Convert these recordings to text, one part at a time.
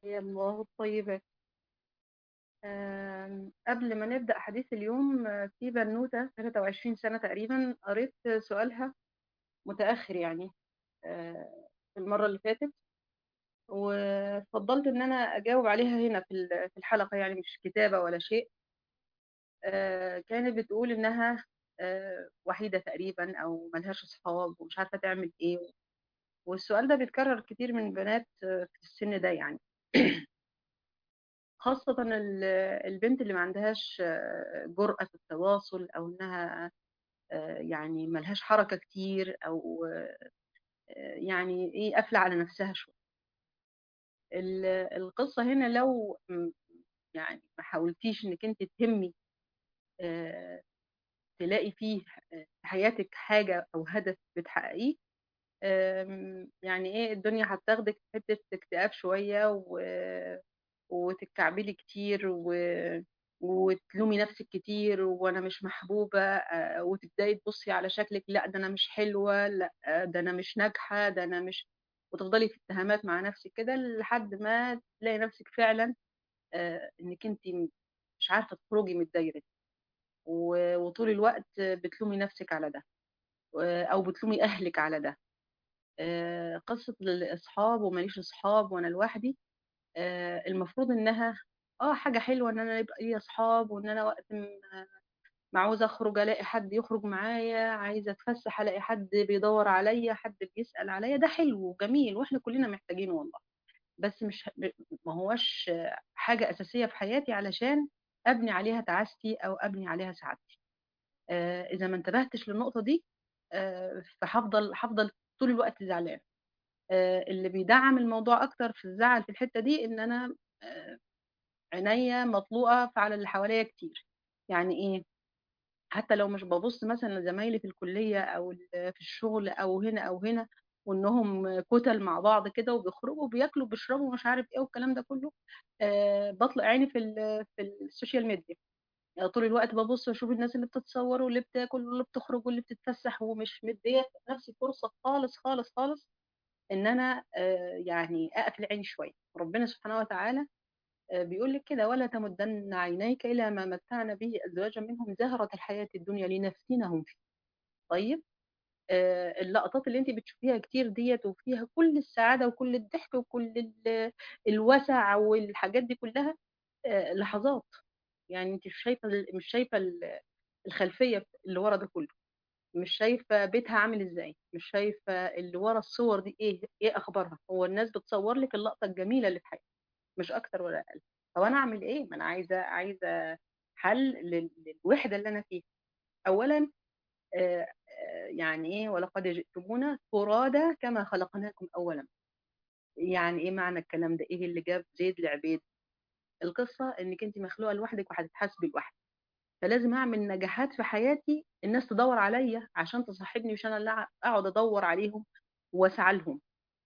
يا الله الطيبات آم، قبل ما نبدأ حديث اليوم آه، في بنوتة 23 سنة تقريبا قريت سؤالها متأخر يعني آه، في المرة اللي فاتت وفضلت إن أنا أجاوب عليها هنا في ال- في الحلقة يعني مش كتابة ولا شيء آه، كانت بتقول إنها آه، وحيدة تقريبا أو ملهاش أصحاب ومش عارفة تعمل إيه والسؤال ده بيتكرر كتير من بنات آه، في السن ده يعني خاصة ال- البنت اللي ما عندهاش آه، جرأة في التواصل أو إنها آه، يعني ملهاش حركة كتير أو آه، يعني إيه قافلة على نفسها شوية ال- القصة هنا لو م- يعني ما حاولتيش إنك أنت تهمي آه، تلاقي فيه آه، في حياتك حاجة أو هدف بتحققيه آم، يعني إيه الدنيا هتاخدك في حتة اكتئاب شوية و وتتكعبلي كتير و... وتلومي نفسك كتير وانا مش محبوبة آه، وتبداي تبصي على شكلك لا ده انا مش حلوة لا آه، ده انا مش ناجحة ده انا مش وتفضلي في اتهامات مع نفسك كده لحد ما تلاقي نفسك فعلا آه، انك انت مش عارفة تخرجي من الدايرة دي و- وطول الوقت بتلومي نفسك على ده آه، او بتلومي اهلك على ده آه، قصة الاصحاب وماليش اصحاب وانا لوحدي آه، المفروض انها اه حاجه حلوه ان انا يبقى لي اصحاب وان انا وقت ما ما عاوزه اخرج الاقي حد يخرج معايا عايزه اتفسح الاقي حد بيدور عليا حد بيسأل عليا ده حلو وجميل واحنا كلنا محتاجينه والله بس مش ما هوش حاجه اساسيه في حياتي علشان ابني عليها تعاستي او ابني عليها سعادتي آه، اذا ما انتبهتش للنقطه دي آه، فهفضل هفضل طول الوقت زعلان آه، اللي بيدعم الموضوع اكتر في الزعل في الحته دي ان انا آه، عينيا مطلوقة على اللي حواليا كتير يعني ايه حتى لو مش ببص مثلا لزمايلي في الكلية او ال- في الشغل او هنا او هنا وانهم كتل مع بعض كده وبيخرجوا وبياكلوا وبيشربوا ومش عارف ايه والكلام ده كله آه بطلق عيني في ال- في السوشيال ميديا يعني طول الوقت ببص واشوف الناس اللي بتتصور واللي بتاكل واللي بتخرج واللي بتتفسح ومش مديه نفسي فرصه خالص خالص خالص ان انا آه يعني اقفل عيني شويه ربنا سبحانه وتعالى بيقول لك كده ولا تمدن عينيك إلى ما متعنا به أزواجا منهم زهرة الحياة الدنيا لنفتنهم فيه طيب آه، اللقطات اللي انت بتشوفيها كتير ديت وفيها كل السعادة وكل الضحك وكل ال- الوسع والحاجات دي كلها آه، لحظات يعني انت مش شايفة ال- مش شايفة ال- الخلفية اللي ورا ده كله مش شايفة بيتها عامل ازاي مش شايفة اللي ورا الصور دي ايه ايه اخبارها هو الناس بتصور لك اللقطة الجميلة اللي في حياتها مش اكتر ولا اقل طب انا اعمل ايه ما انا عايزه عايزه حل لل- للوحده اللي انا فيها اولا آه، آه، يعني ايه ولقد جئتمونا فرادى كما خلقناكم اولا يعني ايه معنى الكلام ده ايه اللي جاب زيد لعبيد القصه انك انت مخلوقه لوحدك وهتتحاسبي لوحدك فلازم اعمل نجاحات في حياتي الناس تدور عليا عشان تصاحبني مش انا اللي اقعد ادور عليهم واسعى لهم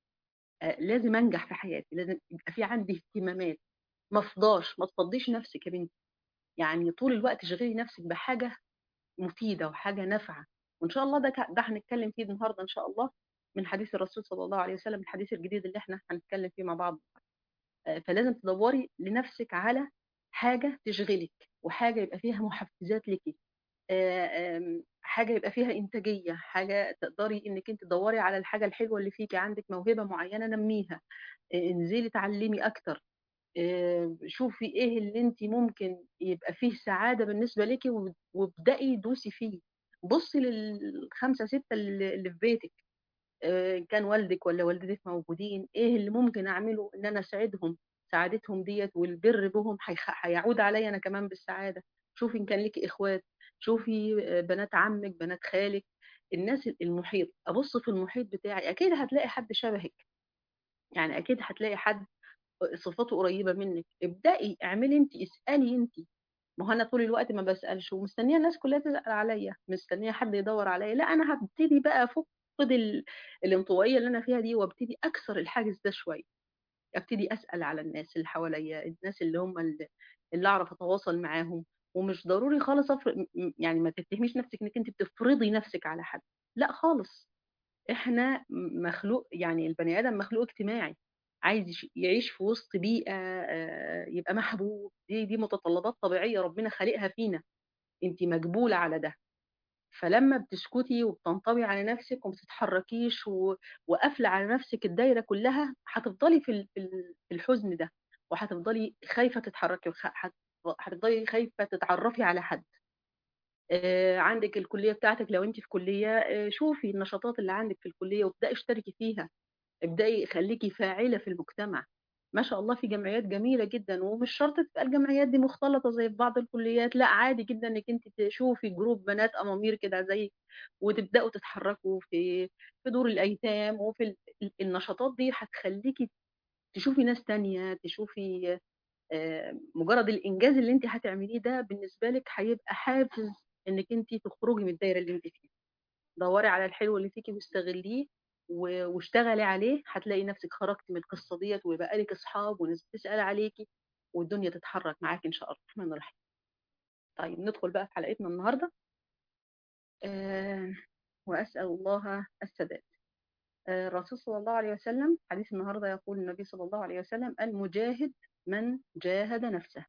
آه، لازم انجح في حياتي لازم يبقى في عندي اهتمامات ما افضاش ما تفضيش نفسك يا بنتي يعني طول الوقت اشغلي نفسك بحاجة مفيدة وحاجة نافعة وإن شاء الله ده ك- ده هنتكلم فيه النهاردة إن شاء الله من حديث الرسول صلى الله عليه وسلم الحديث الجديد اللي احنا هنتكلم فيه مع بعض آه، فلازم تدوري لنفسك على حاجة تشغلك وحاجة يبقى فيها محفزات لك آه، آم، حاجة يبقى فيها إنتاجية حاجة تقدري إنك أنت تدوري على الحاجة الحلوة اللي فيكي عندك موهبة معينة نميها آه، انزلي تعلمي أكتر آه، شوفي ايه اللي انت ممكن يبقى فيه سعادة بالنسبة لك وابدأي دوسي فيه بصي للخمسة ستة اللي اللي في بيتك آه، إن كان والدك ولا والدتك موجودين ايه اللي ممكن اعمله ان انا اساعدهم سعادتهم ديت والبر بهم هيخ- هيعود عليا انا كمان بالسعادة شوفي ان كان لك اخوات شوفي آه، بنات عمك بنات خالك الناس المحيط ابص في المحيط بتاعي اكيد هتلاقي حد شبهك يعني اكيد هتلاقي حد صفاته قريبه منك ابدأي اعملي انت اسألي انت ما هو انا طول الوقت ما بسألش ومستنيه الناس كلها تسأل عليا مستنيه حد يدور عليا لا انا هبتدي بقى افقد ال... الانطوائيه اللي انا فيها دي وابتدي اكسر الحاجز ده شويه ابتدي اسأل على الناس اللي حواليا الناس اللي هم اللي, اللي اعرف اتواصل معاهم ومش ضروري خالص أفرق م- يعني ما تتهميش نفسك انك انت بتفرضي نفسك على حد لا خالص احنا مخلوق يعني البني ادم مخلوق اجتماعي عايز يش- يعيش في وسط بيئة آه، يبقى محبوب دي دي متطلبات طبيعية ربنا خالقها فينا انت مجبولة على ده فلما بتسكتي وبتنطوي على نفسك وما بتتحركيش و... وقافله على نفسك الدايره كلها هتفضلي في ال- في ال- في الحزن ده وهتفضلي خايفه تتحركي وخ... هت- هتفضلي خايفه تتعرفي على حد آه، عندك الكليه بتاعتك لو انت في كليه آه، شوفي النشاطات اللي عندك في الكليه وابداي اشتركي فيها ابداي خليكي فاعله في المجتمع ما شاء الله في جمعيات جميله جدا ومش شرط تبقى الجمعيات دي مختلطه زي في بعض الكليات لا عادي جدا انك انت تشوفي جروب بنات امامير كده زي وتبداوا تتحركوا في في دور الايتام وفي ال- ال- النشاطات دي هتخليكي تشوفي ناس تانية تشوفي آه، مجرد الانجاز اللي انت هتعمليه ده بالنسبه لك هيبقى حافز انك انت تخرجي من الدايره اللي انت فيها دوري على الحلو اللي فيكي واستغليه و- واشتغلي عليه هتلاقي نفسك خرجتي من القصه ديت ويبقى لك اصحاب وناس تسال عليكي والدنيا تتحرك معاك ان شاء الله الرحمن الرحيم طيب ندخل بقى في حلقتنا النهارده آه واسال الله السداد آه الرسول صلى الله عليه وسلم حديث النهارده يقول النبي صلى الله عليه وسلم المجاهد من جاهد نفسه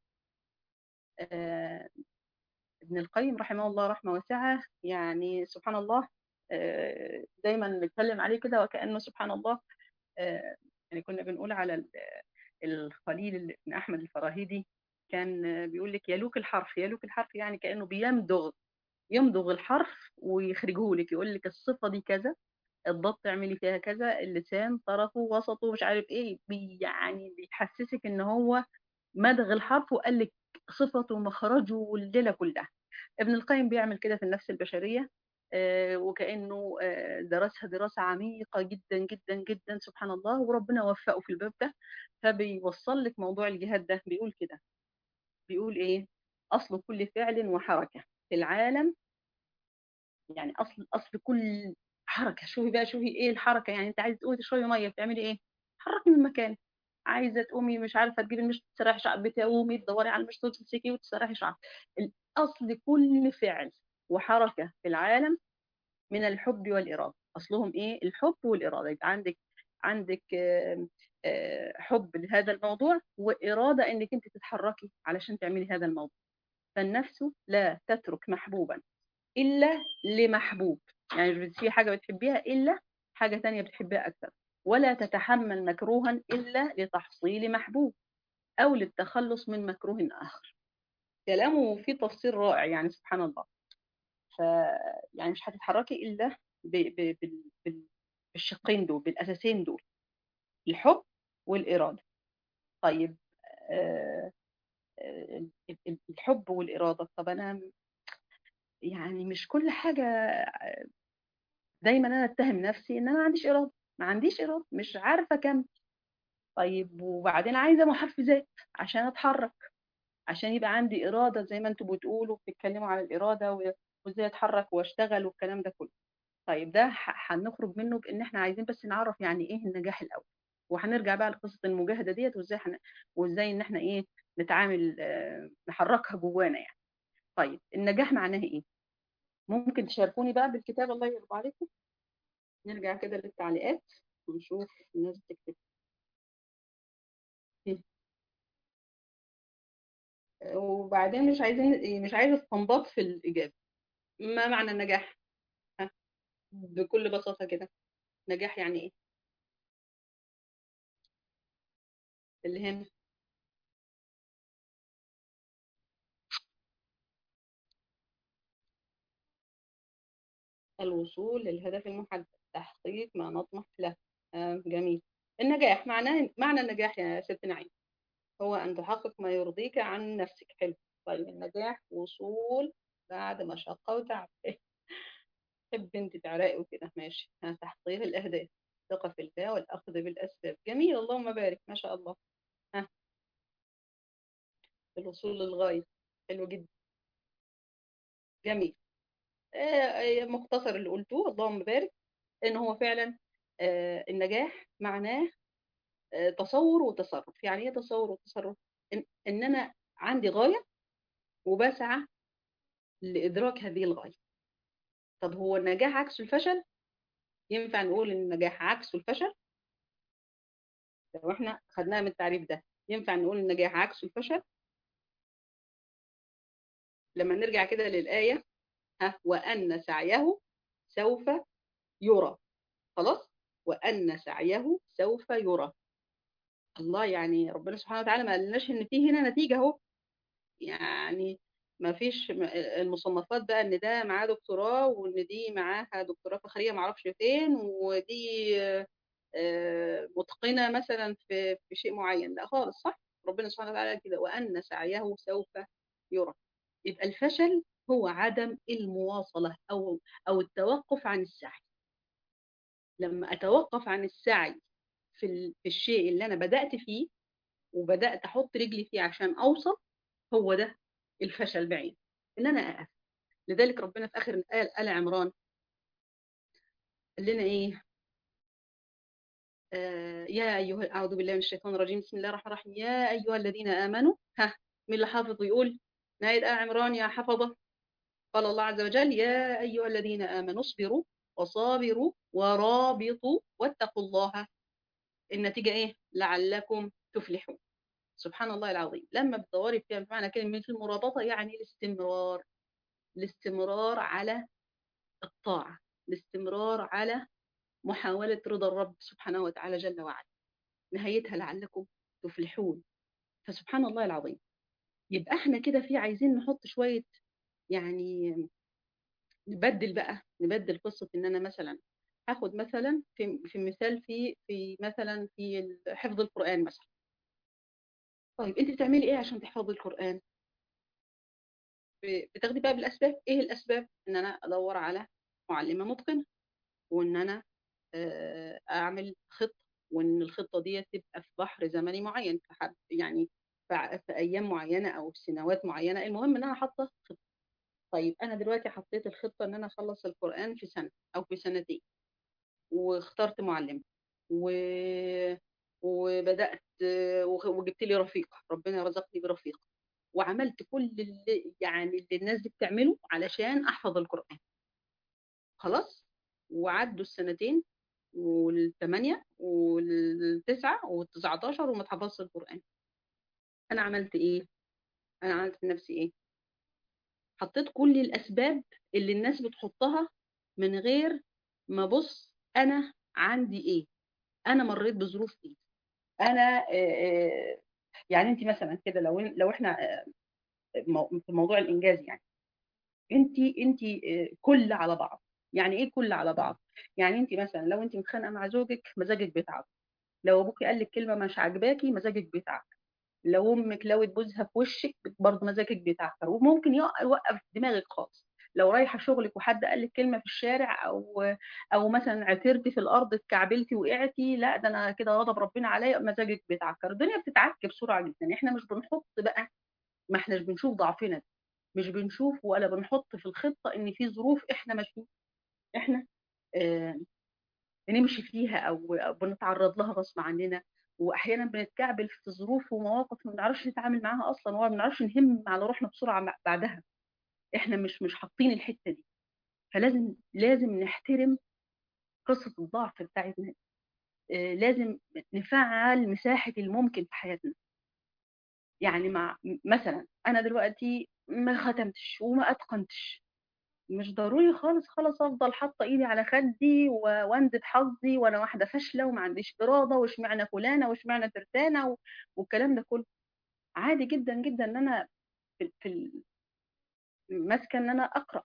آه ابن القيم رحمه الله رحمه واسعه يعني سبحان الله آه دايما نتكلم عليه كده وكانه سبحان الله آه، يعني كنا بنقول على ال- الخليل ال- بن احمد الفراهيدي كان آه، بيقول لك يلوك الحرف يلوك الحرف يعني كانه بيمضغ يمضغ الحرف ويخرجه لك يقول لك الصفه دي كذا الضاد تعملي فيها كذا اللسان طرفه وسطه مش عارف ايه بي يعني بيحسسك ان هو مدغ الحرف وقال لك صفته ومخرجه والليله كلها ابن القيم بيعمل كده في النفس البشريه آه، وكانه آه، درسها دراسه عميقه جدا جدا جدا سبحان الله وربنا وفقه في الباب ده فبيوصل لك موضوع الجهاد ده بيقول كده بيقول ايه اصل كل فعل وحركه في العالم يعني اصل اصل كل حركه شوفي بقى شوفي ايه الحركه يعني انت عايزه تقومي تشربي ميه بتعملي ايه حركي من مكانك عايزه تقومي مش عارفه تجيبي المشط تسرحي شعرك بتقومي تدوري على المشط تمسكي وتسرحي شعرك الاصل كل فعل وحركه في العالم من الحب والاراده اصلهم ايه الحب والاراده يبقى عندك عندك آه، آه، حب لهذا الموضوع واراده انك انت تتحركي علشان تعملي هذا الموضوع فالنفس لا تترك محبوبا إلا لمحبوب يعني مش في حاجة بتحبيها إلا حاجة تانية بتحبها أكثر ولا تتحمل مكروها إلا لتحصيل محبوب أو للتخلص من مكروه آخر كلامه فيه تفسير رائع يعني سبحان الله ف يعني مش هتتحركي إلا ب... ب... بال... بال... بالشقين دول بالأساسين دول الحب والإرادة طيب آه، آه، الحب والإرادة طب أنا يعني مش كل حاجة دايما انا اتهم نفسي ان انا ما عنديش اراده ما عنديش اراده مش عارفه كم طيب وبعدين عايزه محفزات عشان اتحرك عشان يبقى عندي اراده زي ما انتوا بتقولوا بتتكلموا على الاراده و- وازاي اتحرك واشتغل والكلام ده كله طيب ده ح- هنخرج منه بان احنا عايزين بس نعرف يعني ايه النجاح الاول وهنرجع بقى لقصه المجاهده ديت وازاي حن... وازاي ان احنا ايه نتعامل آه، نحركها جوانا يعني طيب النجاح معناه ايه ممكن تشاركوني بقى بالكتاب الله يرضى عليكم نرجع كده للتعليقات ونشوف الناس بتكتب إيه. وبعدين مش عايزين مش عايزه استنباط في الإجابة ما معنى النجاح ها، بكل بساطة كده نجاح يعني إيه اللي هنا الوصول للهدف المحدد تحقيق ما نطمح له آه جميل النجاح معناه معنى النجاح يا ست نعيم هو أن تحقق ما يرضيك عن نفسك حلو طيب النجاح وصول بعد مشقة وتعب تحب انت تعرقي وكده ماشي ها، تحقيق الأهداف الثقة في الله والأخذ بالأسباب جميل اللهم بارك ما شاء الله ها الوصول للغاية حلو جدا جميل آه، آه، مختصر اللي قلتوه اللهم بارك ان هو فعلا آه، النجاح معناه آه، تصور وتصرف يعني ايه تصور وتصرف ان, إن انا عندي غاية وبسعى لإدراك هذه الغاية طب هو النجاح عكس الفشل ينفع نقول ان النجاح عكس الفشل لو احنا خدناها من التعريف ده ينفع نقول النجاح عكس الفشل لما نرجع كده للآية ها وأن سعيه سوف يرى خلاص وأن سعيه سوف يرى الله يعني ربنا سبحانه وتعالى ما قالناش ان في هنا نتيجة اهو يعني ما فيش المصنفات بقى ان ده معاه دكتوراه وان دي معاها دكتوراه فخريه ما اعرفش فين ودي متقنه مثلا في في شيء معين لا خالص صح ربنا سبحانه وتعالى كده وان سعيه سوف يرى يبقى الفشل هو عدم المواصله او او التوقف عن السعي لما اتوقف عن السعي في في الشيء اللي انا بدات فيه وبدات احط رجلي فيه عشان اوصل هو ده الفشل بعيد ان انا اقف لذلك ربنا في اخر الايه ال عمران قال لنا ايه آه يا ايها اعوذ بالله من الشيطان الرجيم بسم الله الرحمن الرحيم يا ايها الذين امنوا ها مين اللي حافظ يقول نهايه ال عمران يا حفظه قال الله عز وجل يا ايها الذين امنوا اصبروا وصابروا ورابطوا واتقوا الله النتيجه ايه لعلكم تفلحون سبحان الله العظيم لما بتدوري فيها بمعنى كلمة المرابطة يعني الاستمرار الاستمرار على الطاعة الاستمرار على محاولة رضا الرب سبحانه وتعالى جل وعلا نهايتها لعلكم تفلحون فسبحان الله العظيم يبقى احنا كده في عايزين نحط شوية يعني نبدل بقى نبدل قصة ان انا مثلا هاخد مثلا في في مثال في في مثلا في حفظ القرآن مثلا طيب انت بتعملي ايه عشان تحفظي القرآن بتاخدي بقى بالاسباب ايه الاسباب ان انا ادور على معلمة متقنة وان انا اعمل خطة وان الخطة دي تبقى في بحر زمني معين في حد يعني في ايام معينة او في سنوات معينة المهم ان انا حاطة خطة طيب انا دلوقتي حطيت الخطة ان انا اخلص القرآن في سنة او في سنتين واخترت معلم و وبدات وجبت لي رفيق ربنا رزقني برفيق وعملت كل اللي يعني اللي الناس دي بتعمله علشان احفظ القران خلاص وعدوا السنتين والثمانيه والتسعه والتسعتاشر وما اتحفظش القران انا عملت ايه انا عملت لنفسي ايه حطيت كل الاسباب اللي الناس بتحطها من غير ما ابص انا عندي ايه انا مريت بظروف ايه انا يعني انت مثلا كده لو لو احنا في موضوع الانجاز يعني انت انت كل على بعض يعني ايه كل على بعض يعني انت مثلا لو انت متخانقه مع زوجك مزاجك بيتعب لو ابوكي قال لك كلمه مش عاجباكي مزاجك بيتعب لو امك لوت بوزها في وشك برضه مزاجك بيتعكر وممكن يوقف دماغك خالص لو رايحه شغلك وحد قال لك كلمه في الشارع او او مثلا عثرتي في الارض اتكعبلتي وقعتي لا ده انا كده غضب ربنا عليا مزاجك بيتعكر الدنيا بتتعك بسرعه جدا احنا مش بنحط بقى ما احناش بنشوف ضعفنا مش بنشوف ولا بنحط في الخطه ان في ظروف احنا ماشيين احنا آه بنمشي فيها او بنتعرض لها غصب عننا واحيانا بنتكعبل في ظروف ومواقف ما بنعرفش نتعامل معاها اصلا وما بنعرفش نهم على روحنا بسرعه بعدها احنا مش مش حاطين الحته دي فلازم لازم نحترم قصه الضعف بتاعتنا آه لازم نفعل مساحه الممكن في حياتنا يعني مع مثلا انا دلوقتي ما ختمتش وما اتقنتش مش ضروري خالص خلاص افضل حاطه ايدي على خدي واندب حظي وانا واحده فاشله وما عنديش اراده واشمعنى فلانه واشمعنى ترتانه والكلام ده كله عادي جدا جدا ان انا في, في ماسكه ان انا اقرا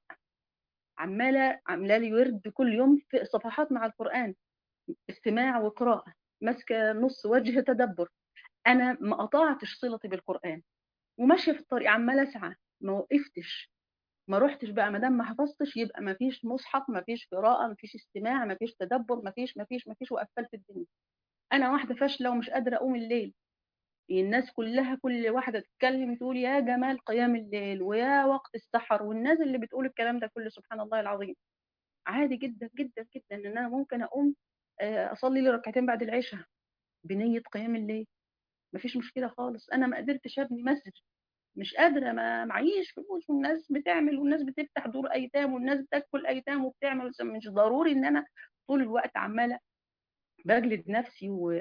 عماله عامله لي ورد كل يوم في صفحات مع القران استماع وقراءه ماسكه نص وجه تدبر انا ما قطعتش صلتي بالقران وماشيه في الطريق عماله اسعى ما وقفتش ما روحتش بقى ما دام ما حفظتش يبقى ما فيش مصحف ما فيش قراءه ما فيش استماع ما فيش تدبر ما فيش ما فيش ما فيش وقفلت الدنيا انا واحده فاشله ومش قادره اقوم الليل الناس كلها كل واحده تتكلم تقول يا جمال قيام الليل ويا وقت السحر والناس اللي بتقول الكلام ده كله سبحان الله العظيم عادي جدا جدا جدا ان انا ممكن اقوم اصلي لي ركعتين بعد العشاء بنيه قيام الليل مفيش مشكله خالص انا ما قدرتش ابني مسجد مش قادره ما معيش فلوس والناس بتعمل والناس بتفتح دور ايتام والناس بتاكل ايتام وبتعمل مش ضروري ان انا طول الوقت عماله بجلد نفسي و...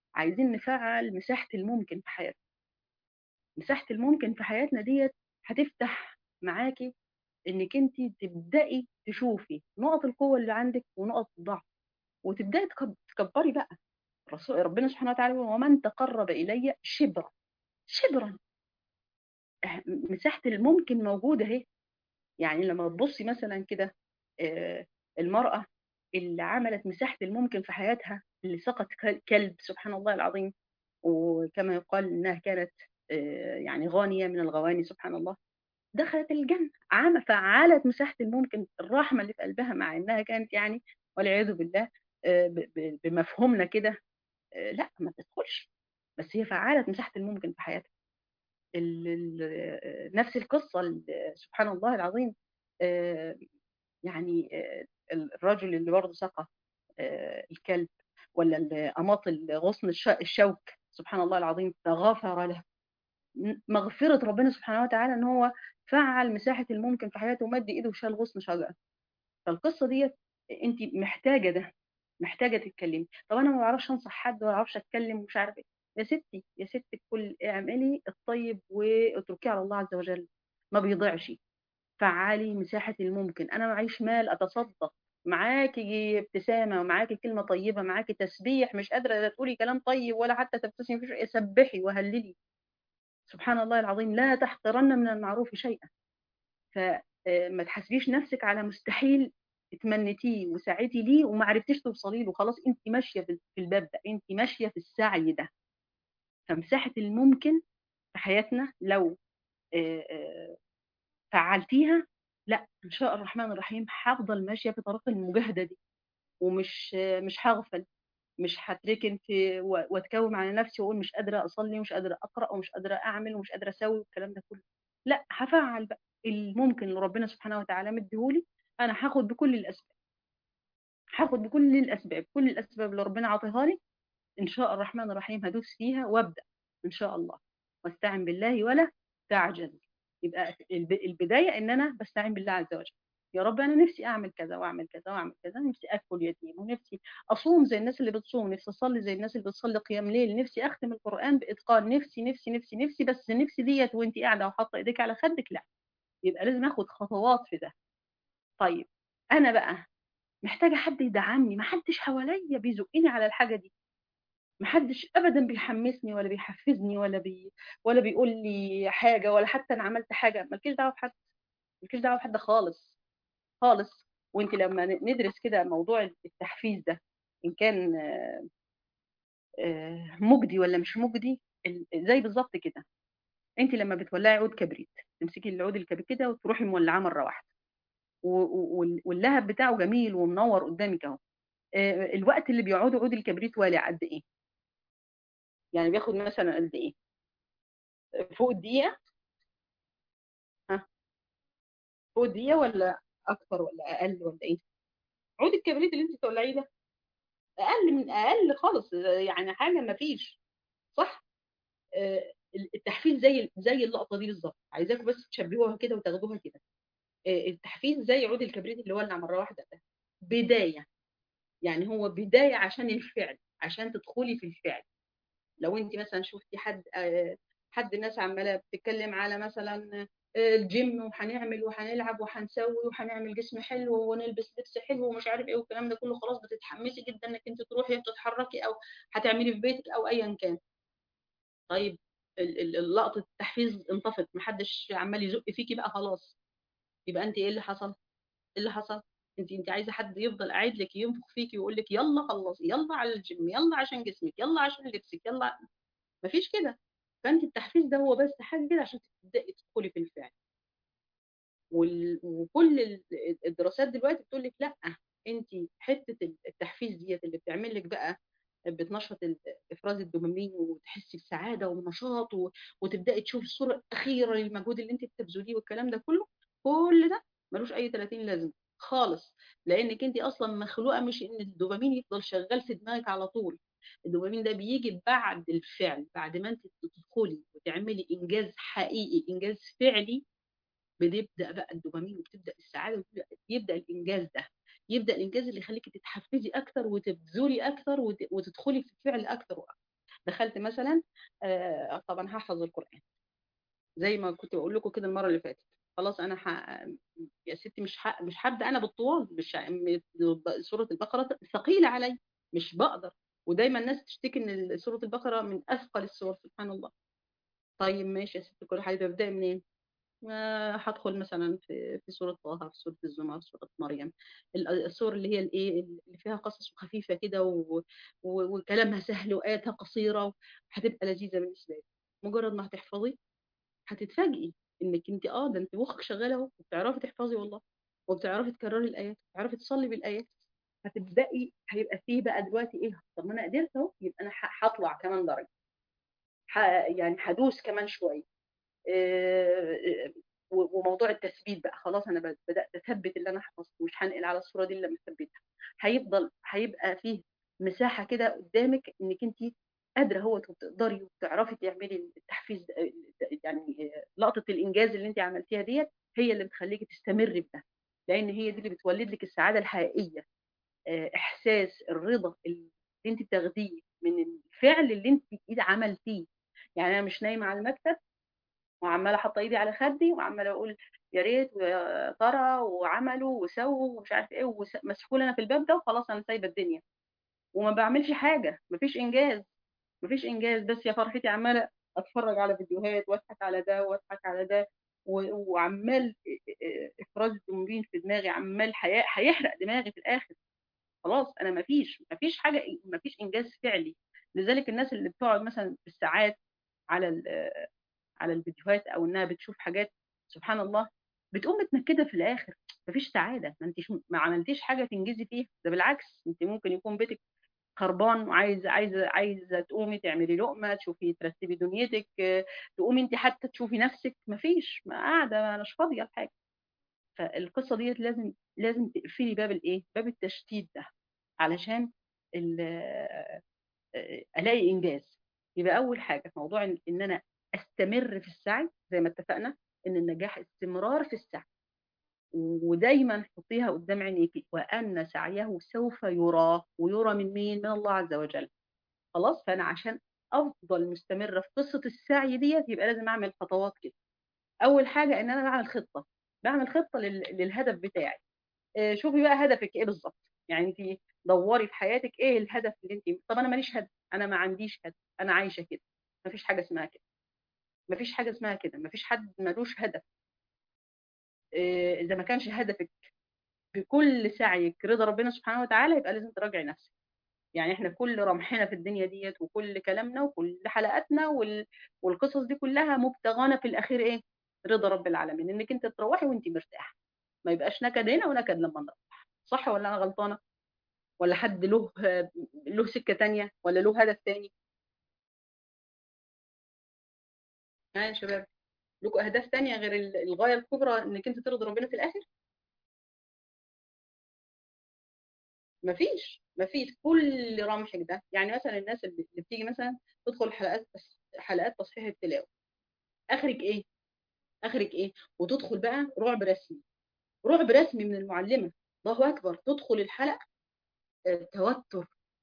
عايزين نفعل مساحة الممكن في حياتنا مساحة الممكن في حياتنا ديت هتفتح معاكي انك انت تبدأي تشوفي نقط القوة اللي عندك ونقط الضعف وتبدأي تكب- تكبري بقى رسول ربنا سبحانه وتعالى يقول ومن تقرب إلي شبرا شبرا أه، مساحة الممكن موجودة اهي يعني لما تبصي مثلا كده آه، المرأة اللي عملت مساحة الممكن في حياتها اللي سقط كل- كلب سبحان الله العظيم وكما يقال انها كانت آه، يعني غانية من الغواني سبحان الله دخلت الجنة عم فعلت مساحة الممكن الرحمة اللي في قلبها مع انها كانت يعني والعياذ بالله آه، ب- ب- بمفهومنا كده آه، لا ما تدخلش بس هي فعلت مساحة الممكن في حياتها ال- ال- نفس القصة ال- سبحان الله العظيم آه، يعني آه، الرجل اللي برضه سقى آه، الكلب ولا ال- أماط غصن الش- الشوك سبحان الله العظيم فغفر له مغفرة ربنا سبحانه وتعالى ان هو فعل مساحة الممكن في حياته ومد ايده وشال غصن شجرة فالقصة ديت انت محتاجة ده محتاجة تتكلمي طب انا ما بعرفش انصح حد ولا بعرفش اتكلم ومش عارف ايه يا ستي يا ستي الكل اعملي الطيب واتركيه على الله عز وجل ما بيضيعش فعلي مساحة الممكن أنا معيش مال أتصدق معاكي ابتسامة ومعاكي كلمة طيبة معاكي تسبيح مش قادرة لا تقولي كلام طيب ولا حتى تبتسمي فيش سبحي وهللي سبحان الله العظيم لا تحقرن من المعروف شيئا فما تحاسبيش نفسك على مستحيل اتمنيتيه وسعيتي ليه وما عرفتيش توصلي له خلاص انت ماشيه في في الباب ده انت ماشيه في السعي ده فمساحه الممكن في حياتنا لو آه، آه، فعلتيها لا ان شاء الرحمن الرحيم هفضل ماشيه في طريق المجاهده دي ومش مش هغفل مش هتركن في و- واتكوم على نفسي واقول مش قادره اصلي ومش قادره اقرا ومش قادره اعمل ومش قادره اسوي والكلام ده كله لا هفعل بقى الممكن اللي ربنا سبحانه وتعالى مديهولي انا هاخد بكل الاسباب هاخد بكل الاسباب كل الاسباب اللي ربنا عطيها لي ان شاء الرحمن الرحيم هدوس فيها وابدا ان شاء الله واستعن بالله ولا تعجز يبقى الب- البدايه ان انا بستعين بالله عز وجل يا رب انا نفسي اعمل كذا واعمل كذا واعمل كذا نفسي اكل يتيم ونفسي اصوم زي الناس اللي بتصوم نفسي اصلي زي الناس اللي بتصلي قيام ليل نفسي اختم القران باتقان نفسي نفسي نفسي نفسي بس نفسي ديت وانت قاعده وحاطه ايديك على خدك لا يبقى لازم اخد خطوات في ده طيب انا بقى محتاجه حد يدعمني ما حدش حواليا بيزقني على الحاجه دي ما حدش ابدا بيحمسني ولا بيحفزني ولا بي ولا بيقول لي حاجه ولا حتى انا عملت حاجه مالكيش دعوه بحد مالكيش دعوه بحد خالص خالص وانت لما ن- ندرس كده موضوع التحفيز ده ان كان آه، آه، مجدي ولا مش مجدي ال- زي بالظبط كده انت لما بتولعي عود كبريت تمسكي العود الكبريت كده وتروحي مولعاه مره واحده و- و- وال- واللهب بتاعه جميل ومنور قدامك اهو آه، الوقت اللي بيقعد عود الكبريت والع قد ايه يعني بياخد مثلا قد ايه فوق الدقيقه ها فوق الدقيقه ولا اكتر ولا اقل ولا ايه عود الكبريت اللي انت تولعيه ده اقل من اقل خالص يعني حاجه ما فيش صح آه، التحفيز زي زي اللقطه دي بالظبط عايزاكم بس تشبهوها كده وتاخدوها كده آه، التحفيز زي عود الكبريت اللي ولع مره واحده ده بدايه يعني هو بدايه عشان الفعل عشان تدخلي في الفعل لو انت مثلا شفتي حد آه، حد ناس عماله بتتكلم على مثلا آه، الجيم وهنعمل وهنلعب وهنسوي وهنعمل جسم حلو ونلبس لبس حلو ومش عارف ايه والكلام ده كله خلاص بتتحمسي جدا انك انت تروحي وتتحركي او هتعملي في بيتك او ايا كان طيب ال- ال- اللقطه التحفيز انطفت محدش عمال يزق فيكي بقى خلاص يبقى انت ايه اللي حصل ايه اللي حصل انت انت عايزه حد يفضل قاعد لك ينفخ فيكي ويقول لك يلا خلصي يلا على الجيم يلا عشان جسمك يلا عشان لبسك يلا مفيش كده فانت التحفيز ده هو بس حاجه كده عشان تبداي تدخلي في الفعل وال... وكل ال- الدراسات دلوقتي بتقول لك لا انت حته التحفيز ديت اللي بتعمل لك بقى بتنشط ال- افراز الدوبامين وتحسي بسعاده ونشاط و... وتبداي تشوفي الصوره الاخيره للمجهود اللي انت بتبذليه والكلام ده كله كل ده ملوش اي 30 لازمه خالص لانك انت اصلا مخلوقه مش ان الدوبامين يفضل شغال في دماغك على طول الدوبامين ده بيجي بعد الفعل بعد ما انت تدخلي وتعملي انجاز حقيقي انجاز فعلي بتبدا بقى الدوبامين وبتبدا السعاده وبتبدا يبدا الانجاز ده يبدا الانجاز اللي يخليكي تتحفزي اكتر وتبذلي اكتر وت- وتدخلي في الفعل اكتر واكتر دخلت مثلا آه، طبعا هحفظ القران زي ما كنت بقول لكم كده المره اللي فاتت خلاص انا ح... يا ستي مش ح... مش هبدا انا بالطوال مش ه- م- سوره البقره ثقيله علي مش بقدر ودايما الناس تشتكي ان سوره البقره من اثقل السور سبحان الله طيب ماشي يا ستي كل حاجه ابدا منين آه، هدخل مثلا في في سورة طه في سورة الزمر سورة مريم ال- السور اللي هي الايه اللي فيها قصص خفيفة كده و- و- وكلامها سهل وآياتها قصيرة هتبقى لذيذة بالنسبة لك مجرد ما هتحفظي هتتفاجئي انك انت اه ده انت مخك شغال اهو وبتعرفي تحفظي والله وبتعرفي تكرري الايات وبتعرفي تصلي بالايات هتبداي هيبقى فيه بقى دلوقتي ايه طب ما انا قدرت اهو يبقى انا ه- هطلع كمان درجه ح- يعني هدوس كمان شويه آه، و- وموضوع التثبيت بقى خلاص انا بد- بدات اثبت اللي انا حفظته مش هنقل على الصوره دي الا لما اثبتها هيفضل هيبقى فيه مساحه كده قدامك انك انت قادره هو وتقدري وتعرفي تعملي التحفيز ده- يعني لقطه الانجاز اللي انت عملتيها ديت هي اللي بتخليكي تستمري بده لان هي دي اللي بتولد لك السعاده الحقيقيه آه، احساس الرضا اللي انت بتاخديه من الفعل اللي انت ايد عملتيه يعني انا مش نايمه على المكتب وعماله حاطه ايدي على خدي وعماله اقول يا ريت ويا ترى وعملوا وسووا ومش عارف ايه ومسحوله انا في الباب ده وخلاص انا سايبه الدنيا وما بعملش حاجه مفيش انجاز مفيش انجاز بس يا فرحتي عماله اتفرج على فيديوهات واضحك على ده واضحك على ده و- وعمال افراز الدوبامين في دماغي عمال حي- هيحرق دماغي في الاخر خلاص انا مفيش مفيش حاجه مفيش انجاز فعلي لذلك الناس اللي بتقعد مثلا بالساعات على ال- على الفيديوهات او انها بتشوف حاجات سبحان الله بتقوم متنكده في الاخر مفيش سعاده ما انتش ما عملتيش حاجه تنجزي فيها ده بالعكس انت ممكن يكون بيتك خربان وعايزه عايزه عايزه تقومي تعملي لقمه تشوفي ترتبي دنيتك آه، تقومي انت حتى تشوفي نفسك مفيش ما قاعده مش فاضيه لحاجه فالقصه ديت لازم لازم تقفلي باب الايه باب التشتيت ده علشان ال- آه، الاقي انجاز يبقى اول حاجه في موضوع ان إن انا استمر في السعي زي ما اتفقنا ان النجاح استمرار في السعي ودايما حطيها قدام عينيكي وان سعيه سوف يرى ويرى من مين من الله عز وجل خلاص فانا عشان افضل مستمره في قصه السعي ديت يبقى لازم اعمل خطوات كده اول حاجه ان انا بعمل خطه بعمل خطه لل- للهدف بتاعي آه، شوفي بقى هدفك ايه بالظبط يعني انت دوري في حياتك ايه الهدف اللي انت طب انا ماليش هدف انا ما عنديش هدف انا عايشه كده مفيش حاجه اسمها كده مفيش حاجه اسمها كده مفيش حد ملوش هدف آه، اذا ما كانش هدفك بكل سعيك رضا ربنا سبحانه وتعالى يبقى لازم تراجعي نفسك يعني احنا كل رمحنا في الدنيا ديت وكل كلامنا وكل حلقاتنا وال... والقصص دي كلها مبتغانا في الاخير ايه رضا رب العالمين انك انت تروحي وانت مرتاحه ما يبقاش نكد هنا ونكد لما نروح صح ولا انا غلطانه ولا حد له له سكه تانية ولا له هدف تاني ها يا شباب لكم اهداف تانية غير ال- الغايه الكبرى انك انت ترضي ربنا في الاخر مفيش مفيش كل رمحك ده يعني مثلا الناس اللي اللي بتيجي مثلا تدخل حلقات حلقات تصحيح التلاوه اخرك ايه اخرك ايه وتدخل بقى رعب رسمي رعب رسمي من المعلمه الله اكبر تدخل الحلقه آه، توتر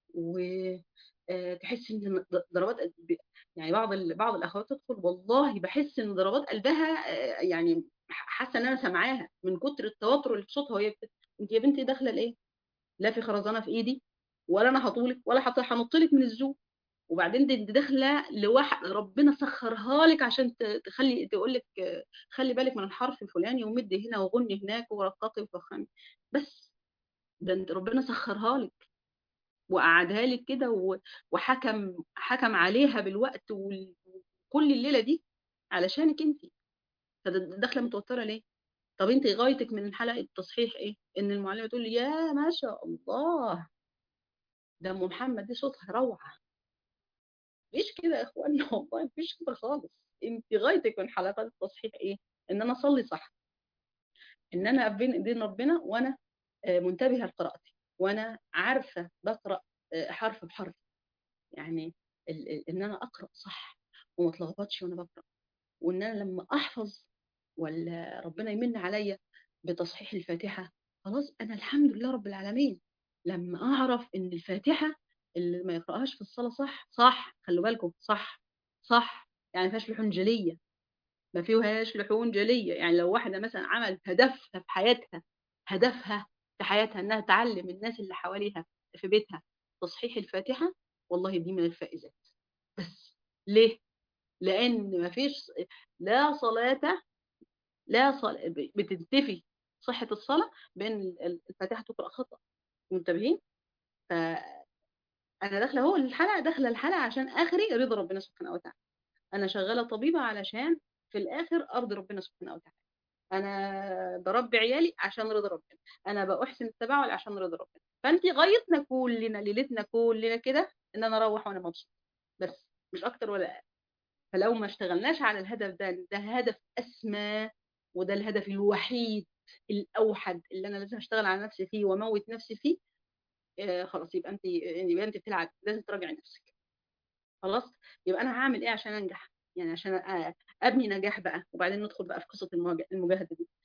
وتحس ان ضربات ب- يعني بعض ال- بعض الاخوات تدخل والله بحس ان ضربات قلبها آه، يعني حاسه ان انا سامعاها من كتر التوتر اللي في صوتها وهي بت... انت يا بنتي داخله لايه لا في خرزانه في ايدي ولا انا هطولك ولا هط- هنطلك من الزوم وبعدين دي دي داخله لواحد ربنا سخرها لك عشان ت- تخلي تقول لك آه، خلي بالك من الحرف الفلاني ومد هنا وغني هناك ورققي وفخمي بس ده انت ربنا سخرها لك وقعدها لك كده و- وحكم حكم عليها بالوقت وال- وكل الليله دي علشانك انت فداخله متوتره ليه طب انت غايتك من حلقه التصحيح ايه ان المعلمه تقول لي يا ما شاء الله ده ام محمد دي صوتها روعه مفيش كده يا اخواني والله مفيش كده خالص انت غايتك من حلقات التصحيح ايه ان انا اصلي صح ان انا بين ايدين ربنا وانا آه، منتبهه لقراءتي وانا عارفه بقرا آه، حرف بحرف يعني ال- ال- ان انا اقرا صح وما اتلخبطش وانا بقرا وان انا لما احفظ ولا ربنا يمن عليا بتصحيح الفاتحه خلاص انا الحمد لله رب العالمين لما اعرف ان الفاتحه اللي ما يقرأهاش في الصلاة صح صح خلوا بالكم صح صح يعني ما فيهاش لحون جلية ما فيهاش لحون جلية يعني لو واحدة مثلا عملت هدفها في حياتها هدفها في حياتها انها تعلم الناس اللي حواليها في بيتها تصحيح الفاتحة والله دي من الفائزات بس ليه؟ لأن ما فيش لا صلاة لا صلاة بتنتفي صحة الصلاة بأن الفاتحة تقرأ خطأ منتبهين؟ فأنا داخلة هو الحلقة داخلة الحلقة عشان آخري رضا ربنا سبحانه وتعالى أنا شغالة طبيبة علشان في الآخر أرضي ربنا سبحانه وتعالى أنا بربي عيالي عشان رضا ربنا أنا بأحسن التباعل عشان رضا ربنا فأنت غايتنا كلنا ليلتنا كلنا كده إن أنا أروح وأنا مبسوط بس مش أكتر ولا أقل فلو ما اشتغلناش على الهدف ده ده هدف أسمى وده الهدف الوحيد الأوحد اللي أنا لازم أشتغل على نفسي فيه وأموت نفسي فيه آه خلاص يبقى أنت يبقى أنت بتلعب لازم تراجعي نفسك خلاص يبقى أنا هعمل إيه عشان أنجح يعني عشان ابني نجاح بقى وبعدين ندخل بقى في قصه المجاهده دي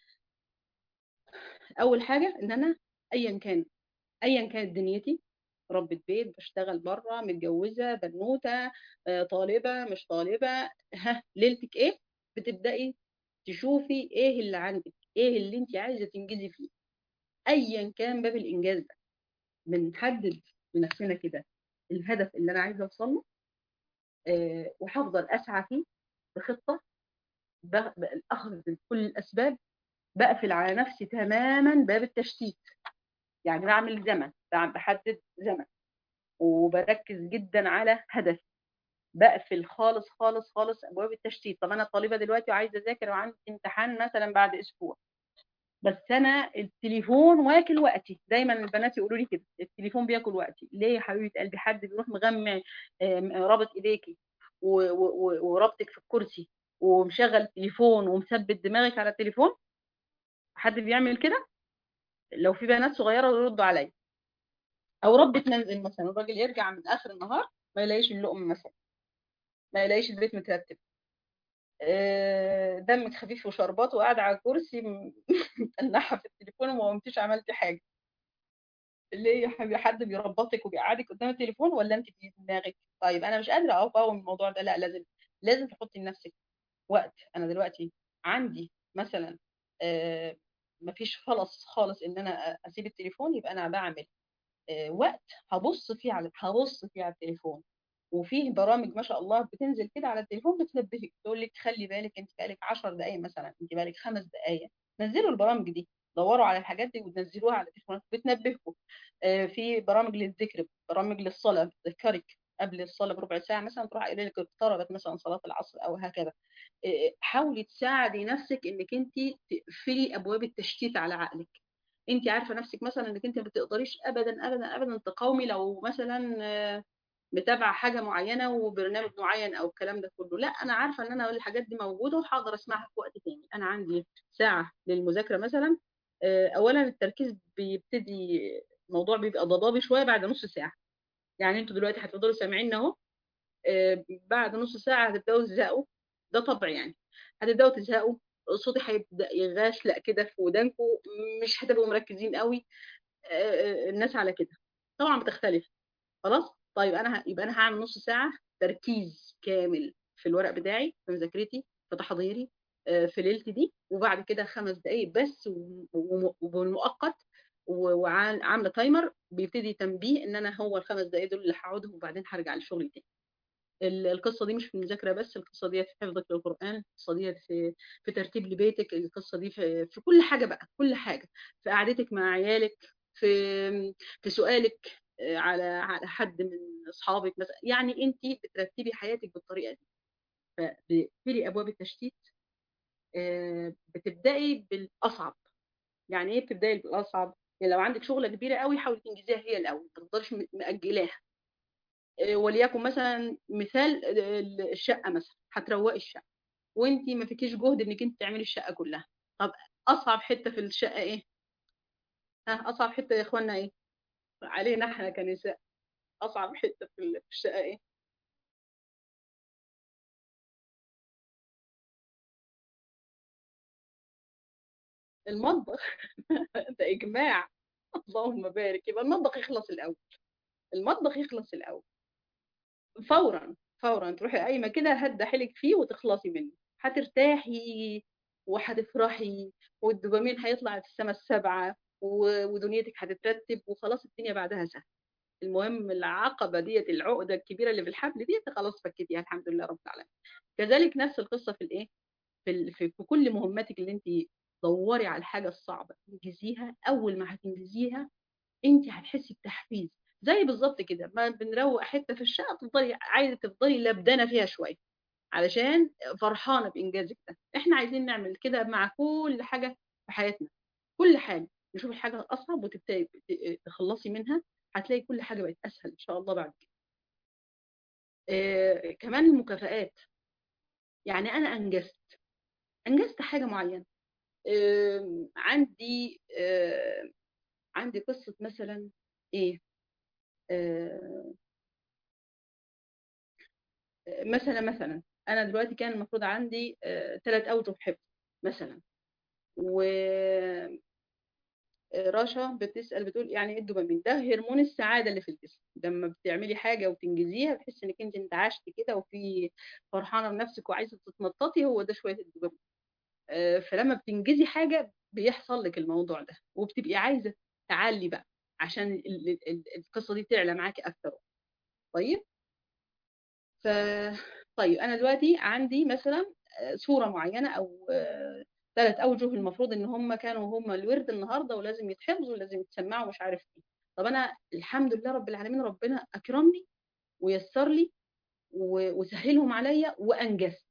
اول حاجه ان انا ايا كان ايا كانت دنيتي ربة بيت بشتغل بره متجوزه بنوته طالبه مش طالبه ها ليلتك ايه بتبداي تشوفي ايه اللي عندك ايه اللي انت عايزه تنجزي فيه ايا كان باب الانجاز ده بنحدد لنفسنا كده الهدف اللي انا عايزه اوصل له أه وهفضل اسعى فيه بخطة الأخذ بكل الأسباب بقفل على نفسي تماما باب التشتيت يعني بعمل زمن بحدد زمن وبركز جدا على هدفي بقفل خالص خالص خالص أبواب التشتيت طب أنا طالبة دلوقتي وعايزة أذاكر وعندي امتحان مثلا بعد أسبوع بس أنا التليفون واكل وقتي دايما البنات يقولوا لي كده التليفون بياكل وقتي ليه يا حبيبة قلبي حد بيروح مغمع رابط إيديكي وربطك في الكرسي ومشغل التليفون ومثبت دماغك على التليفون حد بيعمل كده لو في بنات صغيره يردوا عليا او ربة منزل مثلا الراجل يرجع من اخر النهار ما يلاقيش اللقمه مثلا ما يلاقيش البيت مترتب دمك خفيف وشربات وقاعد على الكرسي متنحه في التليفون وما قمتيش عملتي حاجه ليه يا حبيبي حد بيربطك وبيقعدك قدام التليفون ولا انت في دماغك طيب انا مش قادره اقاوم الموضوع ده لا لازم لازم تحطي لنفسك وقت انا دلوقتي عندي مثلا آه مفيش خلص خالص ان انا اسيب التليفون يبقى انا بعمل آه وقت هبص فيه على هبص فيه على التليفون وفيه برامج ما شاء الله بتنزل كده على التليفون بتنبهك تقول لك خلي بالك انت بقالك 10 دقائق مثلا انت بقالك خمس دقائق نزلوا البرامج دي دوروا على الحاجات دي وتنزلوها على التليفونات بتنبهكم آه في برامج للذكر برامج للصلاه بتذكرك قبل الصلاه بربع ساعه مثلا تروح قايله لك اقتربت مثلا صلاه العصر او هكذا حاولي تساعدي نفسك انك انت تقفلي ابواب التشتيت على عقلك انت عارفه نفسك مثلا انك انت ما بتقدريش ابدا ابدا ابدا تقاومي لو مثلا متابعه حاجه معينه وبرنامج معين او الكلام ده كله لا انا عارفه ان انا الحاجات دي موجوده وهقدر اسمعها في وقت تاني انا عندي ساعه للمذاكره مثلا اولا التركيز بيبتدي الموضوع بيبقى ضبابي شويه بعد نص ساعه يعني انتوا دلوقتي هتفضلوا سامعين اهو بعد نص ساعه هتبداوا تزهقوا ده طبيعي يعني هتبداوا تزهقوا صوتي هيبدا يغاشلق كده في ودانكم مش هتبقوا مركزين قوي الناس على كده طبعا بتختلف خلاص طيب انا ه... يبقى انا هعمل نص ساعه تركيز كامل في الورق بتاعي في مذاكرتي في تحضيري في ليلتي دي وبعد كده خمس دقائق بس وبالمؤقت وعامله تايمر بيبتدي تنبيه ان انا هو الخمس دقائق دول اللي هقعدهم وبعدين هرجع لشغلي تاني القصه دي مش في المذاكره بس القصه دي في حفظك للقران القصه دي في في ترتيب لبيتك القصه دي في في كل حاجه بقى كل حاجه في قعدتك مع عيالك في في سؤالك على على حد من اصحابك مثلا يعني انت بترتبي حياتك بالطريقه دي فبتقفلي ابواب التشتيت بتبداي بالاصعب يعني ايه بتبداي بالاصعب يعني لو عندك شغله كبيره قوي حاولي تنجزيها هي الاول ما تفضليش مأجلاها وليكن مثلا مثال الشقه مثلا هتروقي الشقه وانت ما فيكيش جهد انك انت تعملي الشقه كلها طب اصعب حته في الشقه ايه ها اصعب حته يا اخوانا ايه علينا احنا كنساء اصعب حته في الشقه ايه المطبخ ده اجماع اللهم بارك يبقى المطبخ يخلص الاول المطبخ يخلص الاول فورا فورا تروحي قايمه كده هدى حيلك فيه وتخلصي منه هترتاحي وهتفرحي والدوبامين هيطلع في السما السبعه و- ودنيتك هتترتب وخلاص الدنيا بعدها سهله المهم العقبه ديت العقده الكبيره اللي في الحبل ديت خلاص فكيتيها الحمد لله رب العالمين كذلك نفس القصه في الايه في, ال- في في كل مهماتك اللي انت دوري على الحاجه الصعبه انجزيها اول ما هتنجزيها انت هتحسي بتحفيز زي بالظبط كده ما بنروق حته في الشقه تفضلي عايزه تفضلي لبدانه فيها شويه علشان فرحانه بانجازك ده احنا عايزين نعمل كده مع كل حاجه في حياتنا كل حاجه نشوف الحاجه الاصعب وتبتدي تخلصي منها هتلاقي كل حاجه بقت اسهل ان شاء الله بعد كده آه كمان المكافآت يعني انا انجزت انجزت حاجه معينه آه عندي آه عندي قصه مثلا ايه آه مثلا مثلا انا دلوقتي كان المفروض عندي ثلاث اوجه حفظ مثلا و رشا بتسال بتقول يعني ايه الدوبامين ده هرمون السعاده اللي في الجسم لما بتعملي حاجه وتنجزيها بتحسي انك انت انتعشت كده وفي فرحانه بنفسك وعايزه تتنططي هو ده شويه الدوبامين آه، فلما بتنجزي حاجه بيحصل لك الموضوع ده وبتبقي عايزه تعلي بقى عشان ال- ال- ال- القصه دي تعلى معاكي اكتر طيب ف طيب انا دلوقتي عندي مثلا آه، صوره معينه او ثلاث اوجه المفروض ان هم كانوا هم الورد النهارده ولازم يتحفظوا ولازم يتسمعوا مش عارف ايه طب انا الحمد لله رب العالمين ربنا اكرمني ويسر لي و- وسهلهم عليا وانجزت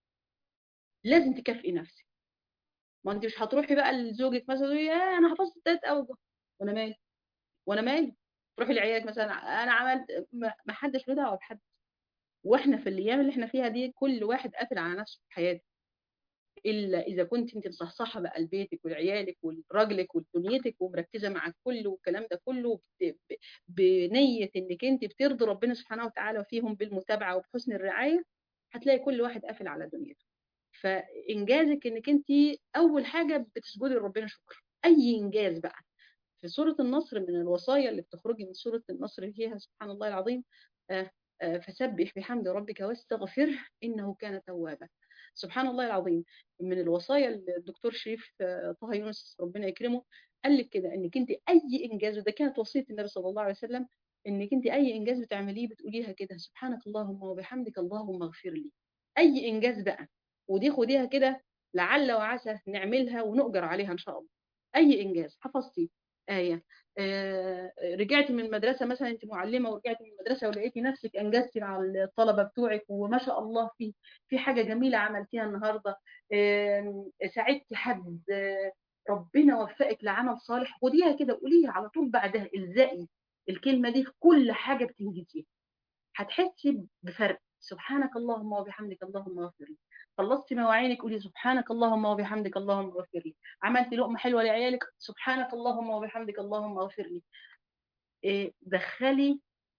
لازم تكافئي نفسك ما انت مش هتروحي بقى لزوجك مثلا تقولي يا انا حفظت ثلاث اوجه وانا مالي وانا مالي تروحي لعيالك مثلا انا عملت ما ما حدش له دعوه بحد واحنا في الايام اللي احنا فيها دي كل واحد قافل على نفسه في حياته الا اذا كنت انت مصحصحه بقى لبيتك ولعيالك ولراجلك ولدنيتك ومركزه مع الكل والكلام ده كله ب- ب- بنيه انك انت بترضي ربنا سبحانه وتعالى فيهم بالمتابعه وبحسن الرعايه هتلاقي كل واحد قافل على دنيته فانجازك انك انت اول حاجه بتسجدي لربنا شكر اي انجاز بقى في سوره النصر من الوصايا اللي بتخرجي من سوره النصر فيها سبحان الله العظيم آه، آه، فسبح بحمد ربك واستغفره انه كان توابا سبحان الله العظيم من الوصايا اللي الدكتور شريف آه، طه يونس ربنا يكرمه قال لك كده انك انت اي انجاز وده كانت وصيه النبي صلى الله عليه وسلم انك انت اي انجاز بتعمليه بتقوليها كده سبحانك اللهم وبحمدك اللهم اغفر لي اي انجاز بقى ودي خديها كده لعل وعسى نعملها ونؤجر عليها ان شاء الله اي انجاز حفظتي ايه آه، رجعتي من المدرسه مثلا انت معلمه ورجعتي من المدرسه ولقيتي نفسك انجزتي مع الطلبه بتوعك وما شاء الله في في حاجه جميله عملتيها النهارده آم، ساعدتي حد آه، ربنا وفقك لعمل صالح خديها كده قوليها على طول بعدها الزقي الكلمه دي في كل حاجه بتنجزيها هتحسي بفرق سبحانك اللهم وبحمدك اللهم اغفر لي خلصتي مواعينك قولي سبحانك اللهم وبحمدك اللهم اغفر لي عملتي لقمه حلوه لعيالك سبحانك اللهم وبحمدك اللهم اغفر لي إيه، دخلي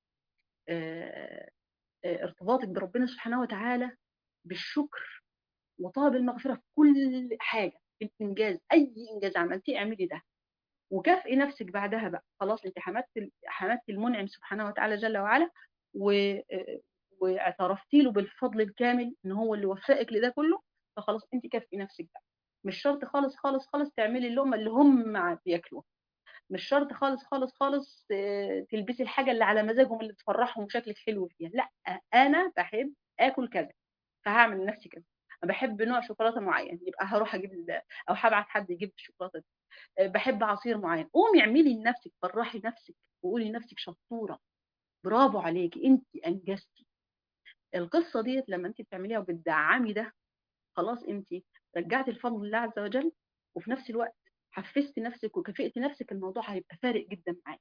آه، آه، ارتباطك بربنا سبحانه وتعالى بالشكر وطلب المغفره في كل حاجه في الانجاز اي انجاز عملتيه اعملي ده وكافئي نفسك بعدها بقى خلاص انت حمدت حمدت المنعم سبحانه وتعالى جل وعلا و واعترفتي له بالفضل الكامل ان هو اللي وفقك لده كله فخلاص انت كافئي نفسك بقى مش شرط خالص خالص خالص تعملي اللقمه اللي هم بياكلوها مش شرط خالص خالص خالص آه، تلبسي الحاجه اللي على مزاجهم اللي تفرحهم وشكلك حلو فيها لا انا بحب اكل كذا فهعمل لنفسي كذا أنا بحب نوع شوكولاته معين يبقى هروح اجيب ال- او هبعت حد يجيب الشوكولاته دي آه، بحب عصير معين قومي اعملي لنفسك فرحي نفسك وقولي لنفسك شطوره برافو عليكي انت انجزتي القصه ديت لما انت بتعمليها وبتدعمي ده خلاص انت رجعتي الفضل لله عز وجل وفي نفس الوقت حفزتي نفسك وكافئتي نفسك الموضوع هيبقى فارق جدا معاكي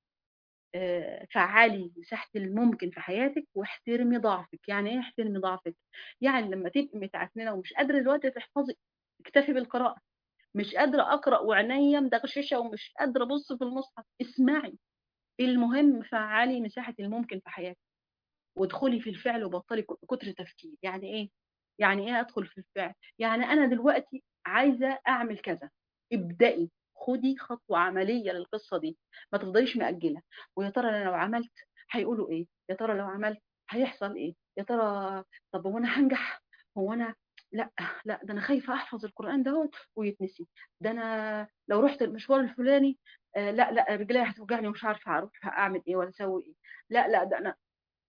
آه، فعلي مساحة الممكن في حياتك واحترمي ضعفك يعني ايه احترمي ضعفك يعني لما تبقي متعكننه ومش قادرة دلوقتي تحفظي اكتفي بالقراءة مش قادرة أقرأ وعينيا مدغششة ومش قادرة أبص في المصحف اسمعي المهم فعلي مساحة الممكن في حياتك وادخلي في الفعل وبطلي ك- كتر تفكير يعني ايه يعني ايه ادخل في الفعل يعني انا دلوقتي عايزه اعمل كذا ابدأي خدي خطوه عمليه للقصه دي ما تفضليش مأجله ويا ترى انا لو عملت هيقولوا ايه يا ترى لو عملت هيحصل ايه يا ترى طب هو انا هنجح هو انا لا لا ده انا خايفه احفظ القران دوت ويتنسي ده انا لو رحت المشوار الفلاني آه لا لا رجلي هتوجعني ومش عارفه اروح اعمل ايه ولا اسوي ايه لا لا ده انا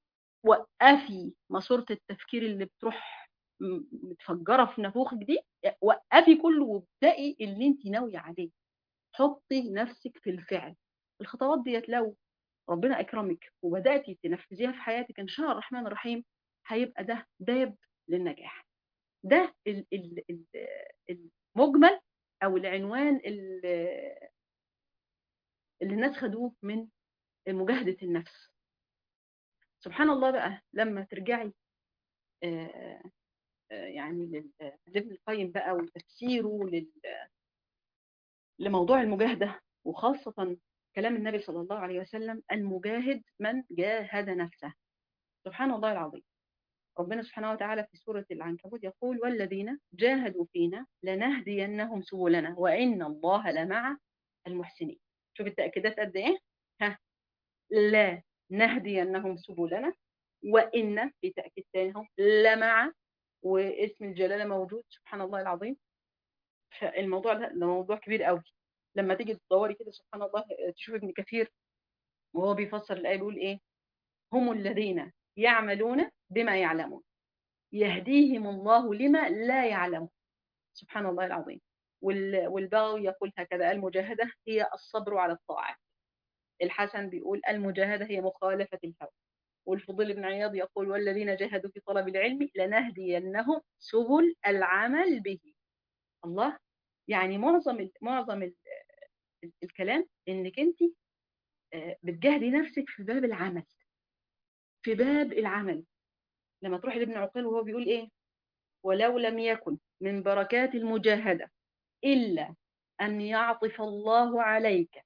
وقفي ماسوره التفكير اللي بتروح م- متفجره في نافوخك دي وقفي كله وابدأي اللي انت ناويه عليه حطي نفسك في الفعل الخطوات ديت لو ربنا اكرمك وبداتي تنفذيها في حياتك ان شاء الله الرحمن الرحيم هيبقى ده باب للنجاح ده ال- ال- ال- المجمل او العنوان ال- اللي الناس خدوه من مجاهده النفس سبحان الله بقى لما ترجعي آه، آه، يعني لل- لابن القيم بقى وتفسيره لل- لموضوع المجاهده وخاصه كلام النبي صلى الله عليه وسلم المجاهد من جاهد نفسه سبحان الله العظيم ربنا سبحانه وتعالى في سورة العنكبوت يقول والذين جاهدوا فينا لنهدينهم سبلنا وإن الله لمع المحسنين شوف التأكيدات قد إيه ها لا نهدينهم سبلنا وإن في تأكيد تاني اهو لمع واسم الجلالة موجود سبحان الله العظيم فالموضوع ده ده موضوع كبير قوي لما تيجي تدوري كده سبحان الله تشوف ابن كثير وهو بيفسر الآية بيقول إيه هم الذين يعملون بما يعلمون يهديهم الله لما لا يعلمون سبحان الله العظيم وال- والبغوي يقول هكذا المجاهدة هي الصبر على الطاعات الحسن بيقول المجاهدة هي مخالفة الهوى والفضيل بن عياض يقول والذين جاهدوا في طلب العلم لنهدينهم سبل العمل به الله يعني معظم ال معظم ال ال الكلام انك انت بتجاهدي نفسك في باب العمل في باب العمل لما تروحي لابن عقيل وهو بيقول ايه ولو لم يكن من بركات المجاهدة إلا أن يعطف الله عليك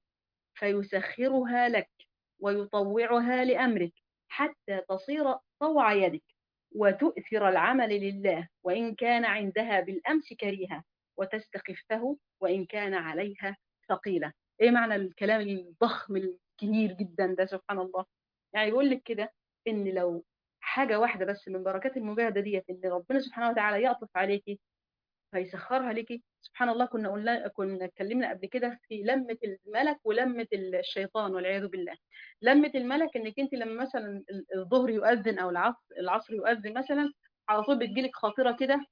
فيسخرها لك ويطوعها لأمرك حتى تصير طوع يدك وتؤثر العمل لله وإن كان عندها بالأمس كريها وتستخفه وإن كان عليها ثقيلة إيه معنى الكلام الضخم الكبير جدا ده سبحان الله يعني يقول لك كده إن لو حاجة واحدة بس من بركات المجاهدة ديت إن ربنا سبحانه وتعالى يعطف عليكي فيسخرها ليكي سبحان الله كنا قلنا كنا اتكلمنا قبل كده في لمة الملك ولمة الشيطان والعياذ بالله لمة الملك انك انت لما مثلا الظهر يؤذن او العصر العصر يؤذن مثلا على طول بتجيلك خاطرة كده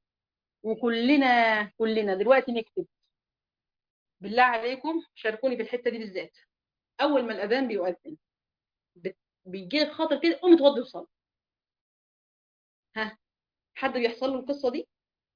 وكلنا كلنا دلوقتي نكتب بالله عليكم شاركوني في الحتة دي بالذات اول ما الاذان بيؤذن بيجيلك خاطر كده قوم اتوضي وصلي ها حد بيحصل له القصة دي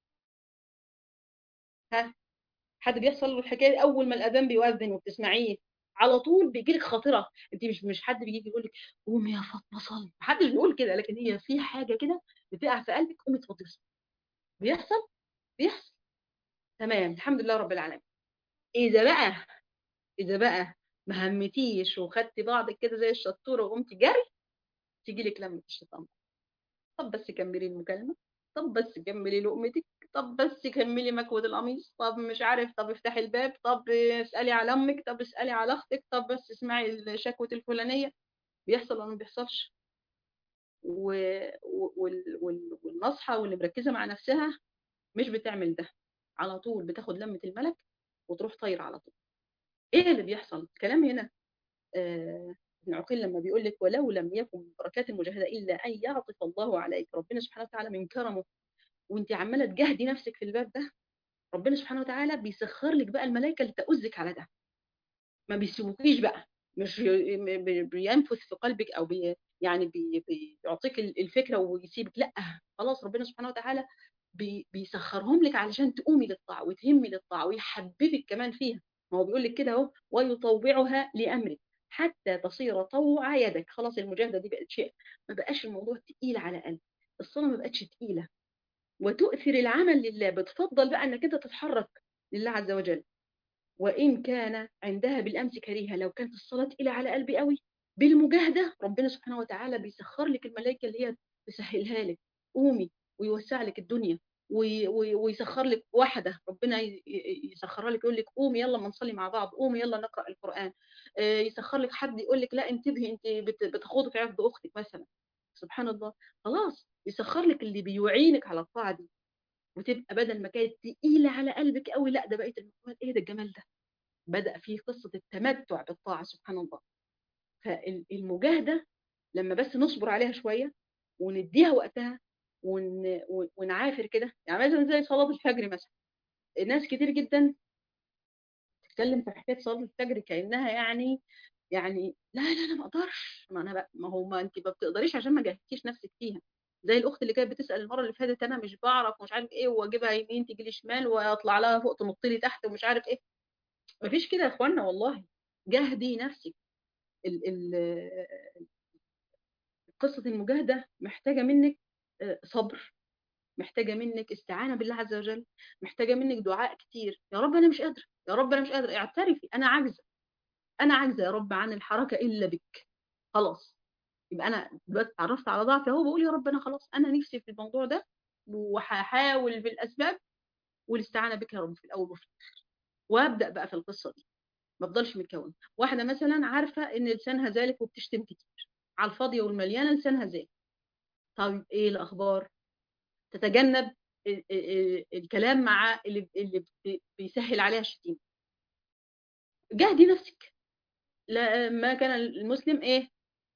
ها حد بيحصل له الحكايه دي اول ما الاذان بيؤذن وبتسمعيه على طول بيجي لك خاطره انت مش مش حد بيجي يقول لك قومي يا فاطمه صلي محدش بيقول كده لكن هي في حاجه كده بتقع في قلبك قومي اتفضلي صلي بيحصل بيحصل تمام الحمد لله رب العالمين اذا بقى اذا بقى ما همتيش وخدتي بعضك كده زي الشطوره وقمتي جري تيجي لك لمه الشيطان طب بس كملي المكالمه طب بس كملي لقمتك طب بس كملي مكوة القميص طب مش عارف طب افتحي الباب طب اسألي على امك طب اسألي على اختك طب بس اسمعي الشكوة الفلانية بيحصل ولا ما بيحصلش و... وال... وال... والنصحة واللي مركزة مع نفسها مش بتعمل ده على طول بتاخد لمة الملك وتروح طايرة على طول ايه اللي بيحصل الكلام هنا آه... ابن عقيل لما بيقول لك ولو لم يكن من بركات المجاهدة إلا أن يعطف الله عليك ربنا سبحانه وتعالى من كرمه وانت عماله تجاهدي نفسك في الباب ده ربنا سبحانه وتعالى بيسخر لك بقى الملائكه اللي تؤذك على ده ما بيسيبوكيش بقى مش بينفث في قلبك او بي يعني بي بيعطيك الفكره ويسيبك لا خلاص ربنا سبحانه وتعالى بي بيسخرهم لك علشان تقومي للطاعه وتهمي للطاعه ويحببك كمان فيها ما هو بيقول لك كده اهو ويطوعها لامرك حتى تصير طوع يدك خلاص المجاهده دي بقت شيء ما بقاش الموضوع تقيل على قلبك الصلاه ما بقتش تقيله وتؤثر العمل لله بتفضل بقى انك انت تتحرك لله عز وجل وان كان عندها بالامس كريهه لو كانت الصلاه تقيله على قلبي قوي بالمجاهده ربنا سبحانه وتعالى بيسخر لك الملائكه اللي هي تسهلها لك قومي ويوسع لك الدنيا وي- وي- ويسخر لك واحده ربنا ي- ي- يسخرها لك يقول لك قومي يلا ما نصلي مع بعض قومي يلا نقرا القران آه، يسخر لك حد يقول لك لا انتبهي انت بت- بتخوضي في عرض اختك مثلا سبحان الله خلاص يسخر لك اللي بيعينك على الطاعه دي وتبقى بدل ما كانت تقيله على قلبك قوي لا ده بقيت المقبل ايه ده الجمال ده بدأ فيه قصة التمتع بالطاعة سبحان الله فالمجاهدة لما بس نصبر عليها شوية ونديها وقتها ون... ون- ونعافر كده يعني مثلا زي صلاة الفجر مثلا ناس كتير جدا تتكلم في حكاية صلاة الفجر كأنها يعني يعني لا لا انا ما اقدرش ما انا بقى ما هو ما انت ما بتقدريش عشان ما جهدتيش نفسك فيها زي الاخت اللي كانت بتسال المره اللي فاتت انا مش بعرف ومش عارف ايه واجيبها يمين تيجي لي شمال واطلع لها فوق تنط لي تحت ومش عارف ايه مفيش كده يا اخوانا والله جهدي نفسك ال ال قصة المجاهدة محتاجة منك آه، صبر محتاجة منك استعانة بالله عز وجل محتاجة منك دعاء كتير يا رب أنا مش قادرة يا رب أنا مش قادرة اعترفي أنا عاجزة أنا عاجزة يا رب عن الحركة إلا بك خلاص يبقى أنا دلوقتي اتعرفت على ضعفي أهو بقول يا رب أنا خلاص أنا نفسي في الموضوع ده وهحاول بالأسباب والاستعانة بك يا رب في الأول وفي الآخر وأبدأ بقى في القصة دي ما افضلش متكون واحده مثلا عارفه ان لسانها ذلك وبتشتم كتير على الفاضيه والمليانه لسانها ذلك طيب ايه الاخبار تتجنب ال- ال- الكلام مع اللي اللي بي- بيسهل عليها الشتيمه جاهدي نفسك لا ما كان المسلم ايه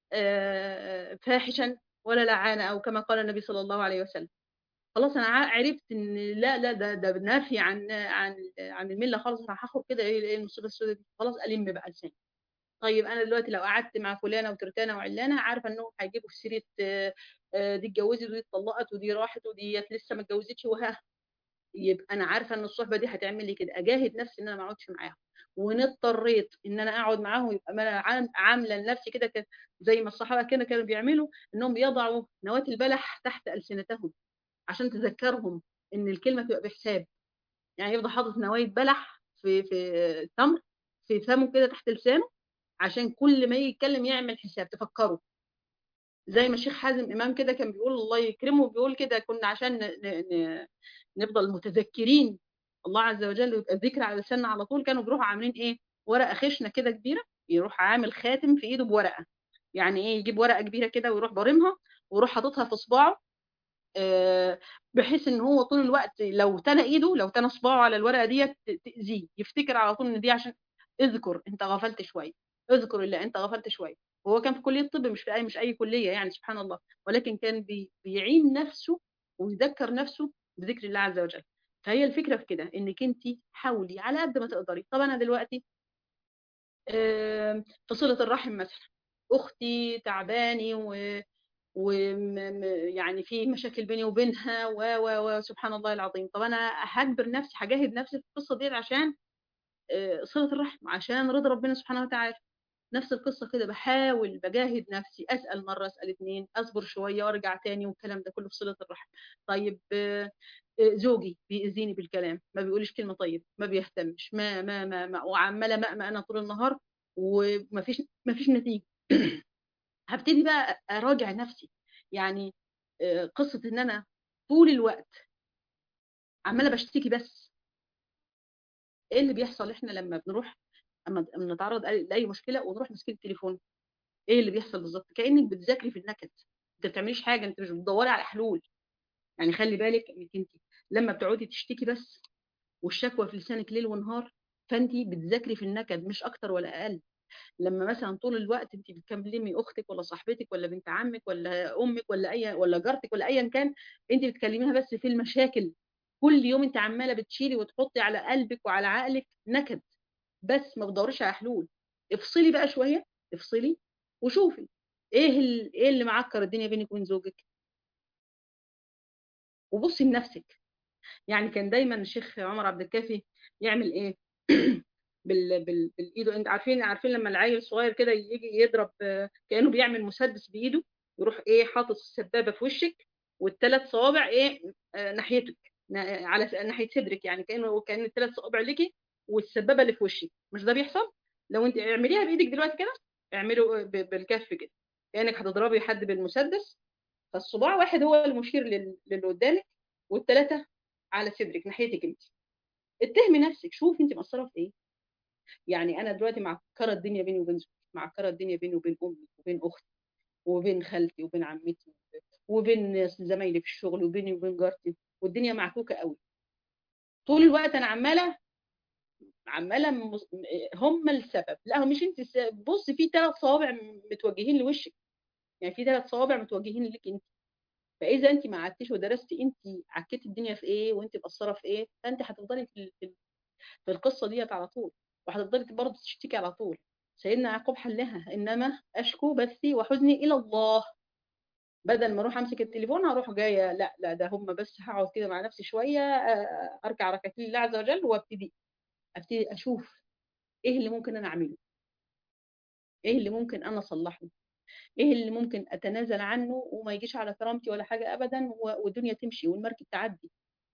آه، فاحشا ولا لعانا او كما قال النبي صلى الله عليه وسلم خلاص انا ع- عرفت ان لا لا ده ده نافي عن عن عن المله خالص انا هاخد كده ايه إيه المصيبه السوداء دي خلاص الم بقى لساني طيب انا دلوقتي لو قعدت مع فلانه وترتانه وعلانه عارفه انهم هيجيبوا في سيره آه، آه، دي اتجوزت ودي اتطلقت ودي راحت ودي لسه ما اتجوزتش وها يبقى انا عارفه ان الصحبه دي هتعمل لي كده اجاهد نفسي ان انا ما اقعدش معاهم وان اضطريت ان انا اقعد معاهم يبقى ما انا عام- عامله لنفسي كده ك- زي ما الصحابه كده كانوا بيعملوا انهم بيضعوا نواه البلح تحت السنتهم عشان تذكرهم ان الكلمه تبقى بحساب يعني يفضل حاطط نوايا بلح في في تمر في فمه كده تحت لسانه عشان كل ما يجي يتكلم يعمل حساب تفكره زي ما الشيخ حازم امام كده كان بيقول الله يكرمه بيقول كده كنا عشان ن- ن- نفضل متذكرين الله عز وجل ويبقى الذكر على لساننا على طول كانوا بيروحوا عاملين ايه ورقه خشنه كده كبيره يروح عامل خاتم في ايده بورقه يعني ايه يجيب ورقه كبيره كده ويروح ضارمها ويروح حاططها في صباعه آه، بحيث ان هو طول الوقت لو تنى ايده لو تنى صباعه على الورقه ديت ت- تاذيه يفتكر على طول ان دي عشان اذكر انت غفلت شويه اذكر اللي انت غفلت شويه وهو كان في كليه طب مش في اي مش اي كليه يعني سبحان الله ولكن كان بي بيعين نفسه ويذكر نفسه بذكر الله عز وجل فهي الفكره في كده انك انت حاولي على قد ما تقدري طب انا دلوقتي آم، في صله الرحم مثلا اختي تعباني و ويعني في مشاكل بيني وبينها و و و سبحان الله العظيم طب انا هجبر نفسي هجاهد نفسي في القصه ديت عشان آه، صله الرحم عشان رضا ربنا سبحانه وتعالى نفس القصه كده بحاول بجاهد نفسي اسال مره اسال اتنين اصبر شويه وارجع تاني والكلام ده كله في صله الرحم طيب آه، آه، زوجي بيأذيني بالكلام ما بيقولش كلمه طيب ما بيهتمش ما ما ما, ما وعماله مأمأ انا طول النهار ومفيش مفيش نتيجه هبتدي بقى اراجع نفسي يعني آه، قصه ان انا طول الوقت عماله بشتكي بس ايه اللي بيحصل احنا لما بنروح اما أما نتعرض لاي مشكله ونروح ماسكين التليفون ايه اللي بيحصل بالظبط كانك بتذاكري في النكد انت ما بتعمليش حاجه انت مش بتدوري على حلول يعني خلي بالك انك انت لما بتقعدي تشتكي بس والشكوى في لسانك ليل ونهار فانت بتذاكري في النكد مش اكتر ولا اقل لما مثلا طول الوقت انت بتكلمي اختك ولا صاحبتك ولا بنت عمك ولا امك ولا اي ولا جارتك ولا ايا كان انت بتكلميها بس في المشاكل كل يوم انت عماله بتشيلي وتحطي على قلبك وعلى عقلك نكد بس ما بتدوريش على حلول افصلي بقى شويه افصلي وشوفي ايه ال... ايه اللي معكر الدنيا بينك وبين زوجك وبصي لنفسك يعني كان دايما الشيخ عمر عبد الكافي يعمل ايه بال بال بالايده انت عارفين عارفين لما العيل الصغير كده يجي يضرب آه، كانه بيعمل مسدس بايده يروح ايه حاطط السبابه في وشك والثلاث صوابع ايه آه، ناحيتك نا- على س- ناحيه صدرك يعني كانه كان الثلاث صوابع ليكي والسبابه اللي في وشك مش ده بيحصل لو انت اعمليها بايدك دلوقتي كده اعمله ب- بالكف كده كانك هتضربي حد بالمسدس فالصباع واحد هو المشير لل- للي قدامك والثلاثه على صدرك ناحيتك انت اتهمي نفسك شوفي انت مقصره في ايه يعني انا دلوقتي معكره الدنيا بيني وبين زوجي معكره الدنيا بيني وبين امي وبين اختي وبين خالتي وبين عمتي وبين زمايلي في الشغل وبيني وبين جارتي والدنيا معكوكه قوي طول الوقت انا عماله عماله مس- هم السبب لا هو مش انت السبب بص في ثلاث صوابع متوجهين لوشك يعني في ثلاث صوابع متوجهين لك انت فاذا انت ما قعدتيش ودرستي انت عكيتي الدنيا في ايه وانت مقصره في ايه فانت هتفضلي في في في القصه ديت على طول وهتفضلي برضه تشتكي على طول سيدنا يعقوب حلها انما اشكو بثي وحزني الى الله بدل ما اروح امسك التليفون هروح جايه لا لا ده هم بس هقعد كده مع نفسي شويه آه، اركع ركعتين لله عز وجل وابتدي ابتدي اشوف ايه اللي ممكن انا اعمله ايه اللي ممكن انا اصلحه ايه اللي ممكن اتنازل عنه وما يجيش على كرامتي ولا حاجه ابدا و- والدنيا تمشي والمركب تعدي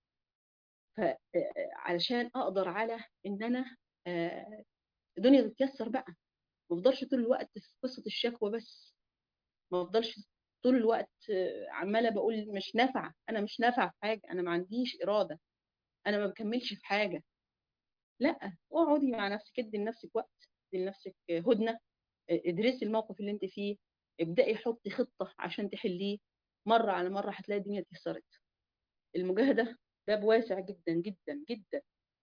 فعلشان اقدر على ان انا آه، الدنيا تتيسر بقى ما افضلش طول الوقت في قصه الشكوى بس ما افضلش طول الوقت آه، عماله بقول مش نافعه انا مش نافعه في حاجه انا ما عنديش اراده انا ما بكملش في حاجه لا اقعدي مع نفسك ادي لنفسك وقت ادي لنفسك هدنه ادرسي الموقف اللي انت فيه ابدأي حطي خطة عشان تحليه مرة على مرة هتلاقي الدنيا اتيسرت المجاهدة باب واسع جدا جدا جدا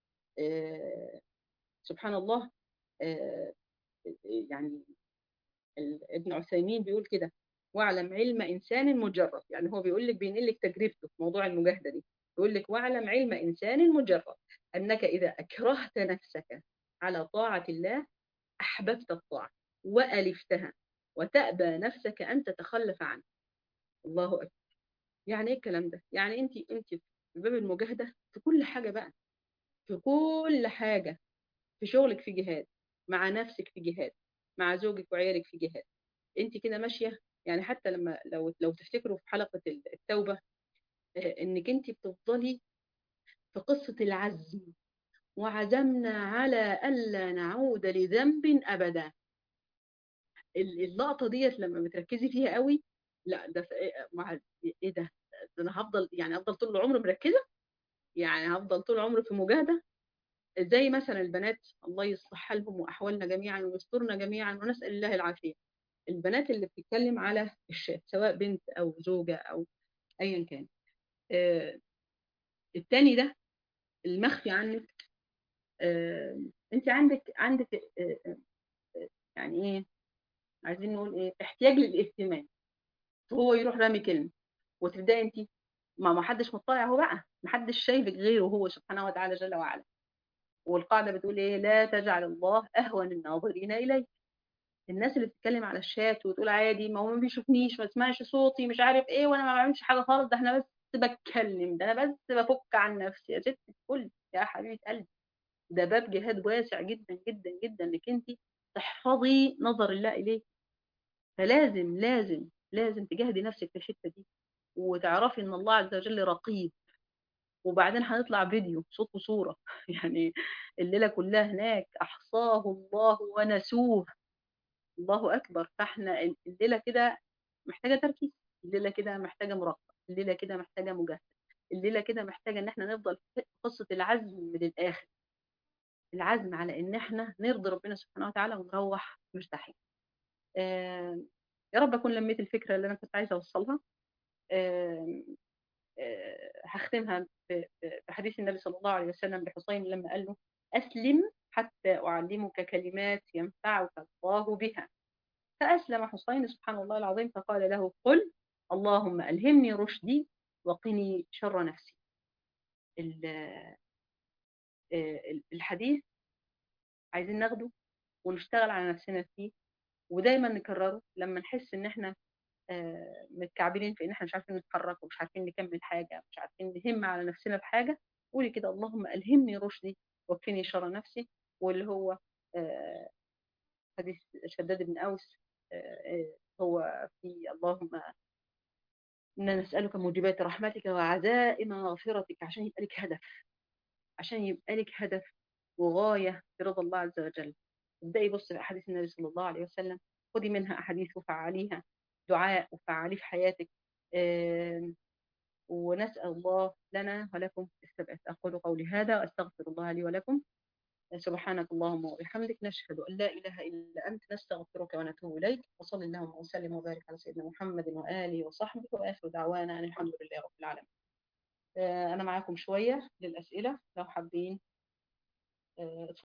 آه سبحان الله آه يعني ال- ابن عثيمين بيقول كده واعلم علم إنسان مجرد يعني هو بيقول لك بينقل لك تجربته في موضوع المجاهدة دي بيقول لك واعلم علم إنسان مجرد أنك إذا أكرهت نفسك على طاعة الله أحببت الطاعة وألفتها وتأبى نفسك أن تتخلف عنه الله أكبر يعني إيه الكلام ده؟ يعني أنت أنت في باب المجاهدة في كل حاجة بقى في كل حاجة في شغلك في جهاد مع نفسك في جهاد مع زوجك وعيالك في جهاد أنت كده ماشية يعني حتى لما لو لو تفتكروا في حلقة التوبة آه، إنك أنت بتفضلي في قصة العزم وعزمنا على ألا نعود لذنب أبدا ال- اللقطه ديت لما بتركزي فيها قوي لا ده ف- إيه- مع ايه ده ده انا هفضل يعني هفضل طول العمر مركزه يعني هفضل طول العمر في مجاهده زي مثلا البنات الله يصلح حالهم واحوالنا جميعا ويسترنا جميعا ونسال الله العافيه البنات اللي بتتكلم على الشات سواء بنت او زوجه او ايا كان آه التاني ده المخفي عنك آه انت عندك عندك آه آه يعني ايه عايزين نقول ايه احتياج للاهتمام هو يروح رامي كلمه وتبداي انت ما ما حدش مطلع هو بقى ما حدش شايفك غيره هو سبحانه وتعالى جل وعلا والقاعده بتقول ايه لا تجعل الله اهون الناظرين اليك الناس اللي بتتكلم على الشات وتقول عادي ما هو ما بيشوفنيش ما سمعش صوتي مش عارف ايه وانا ما بعملش حاجه خالص ده احنا بس بتكلم ده انا بس بفك عن نفسي يا ست الكل يا حبيبه قلبي ده باب جهاد واسع جدا جدا جدا انك انت تحفظي نظر الله اليك فلازم لازم لازم تجاهدي نفسك في الحته دي وتعرفي ان الله عز وجل رقيب وبعدين هنطلع فيديو صوت وصورة يعني الليلة كلها هناك أحصاه الله ونسوه الله أكبر فاحنا الليلة كده محتاجة تركيز الليلة كده محتاجة مراقبة الليلة كده محتاجة مجاهدة الليلة كده محتاجة ان احنا نفضل في قصة العزم للآخر العزم على ان احنا نرضي ربنا سبحانه وتعالى ونروح مرتاحين آه يا رب اكون لميت الفكرة اللي انا كنت عايزة اوصلها آه آه، هختمها ب- ب- بحديث النبي صلى الله عليه وسلم لحسين لما قال له أسلم حتى أعلمك كلمات ينفعك الله بها فأسلم حسين سبحان الله العظيم فقال له قل اللهم ألهمني رشدي وقني شر نفسي ال- آه، الحديث عايزين ناخده ونشتغل على نفسنا فيه ودايما نكرره لما نحس ان احنا آه، متكعبلين في ان احنا مش عارفين نتحرك ومش عارفين نكمل حاجه مش عارفين نهم على نفسنا بحاجه قولي كده اللهم الهمني رشدي وكفني شر نفسي واللي هو آه، حديث شداد بن اوس آه، آه، هو في اللهم إنا نسألك موجبات رحمتك وعزائم مغفرتك عشان يبقى لك هدف عشان يبقى لك هدف وغاية في رضا الله عز وجل ابدأي بص في أحاديث النبي صلى الله عليه وسلم خدي منها أحاديث وفعليها دعاء وفعليه في حياتك آم، ونسأل الله لنا ولكم الثبات أقول قولي هذا وأستغفر الله لي ولكم سبحانك اللهم وبحمدك نشهد أن لا إله إلا أنت نستغفرك ونتوب إليك وصل اللهم وسلم وبارك على سيدنا محمد وآله وصحبه وآخر دعوانا أن الحمد لله رب العالمين أنا معاكم شوية للأسئلة لو حابين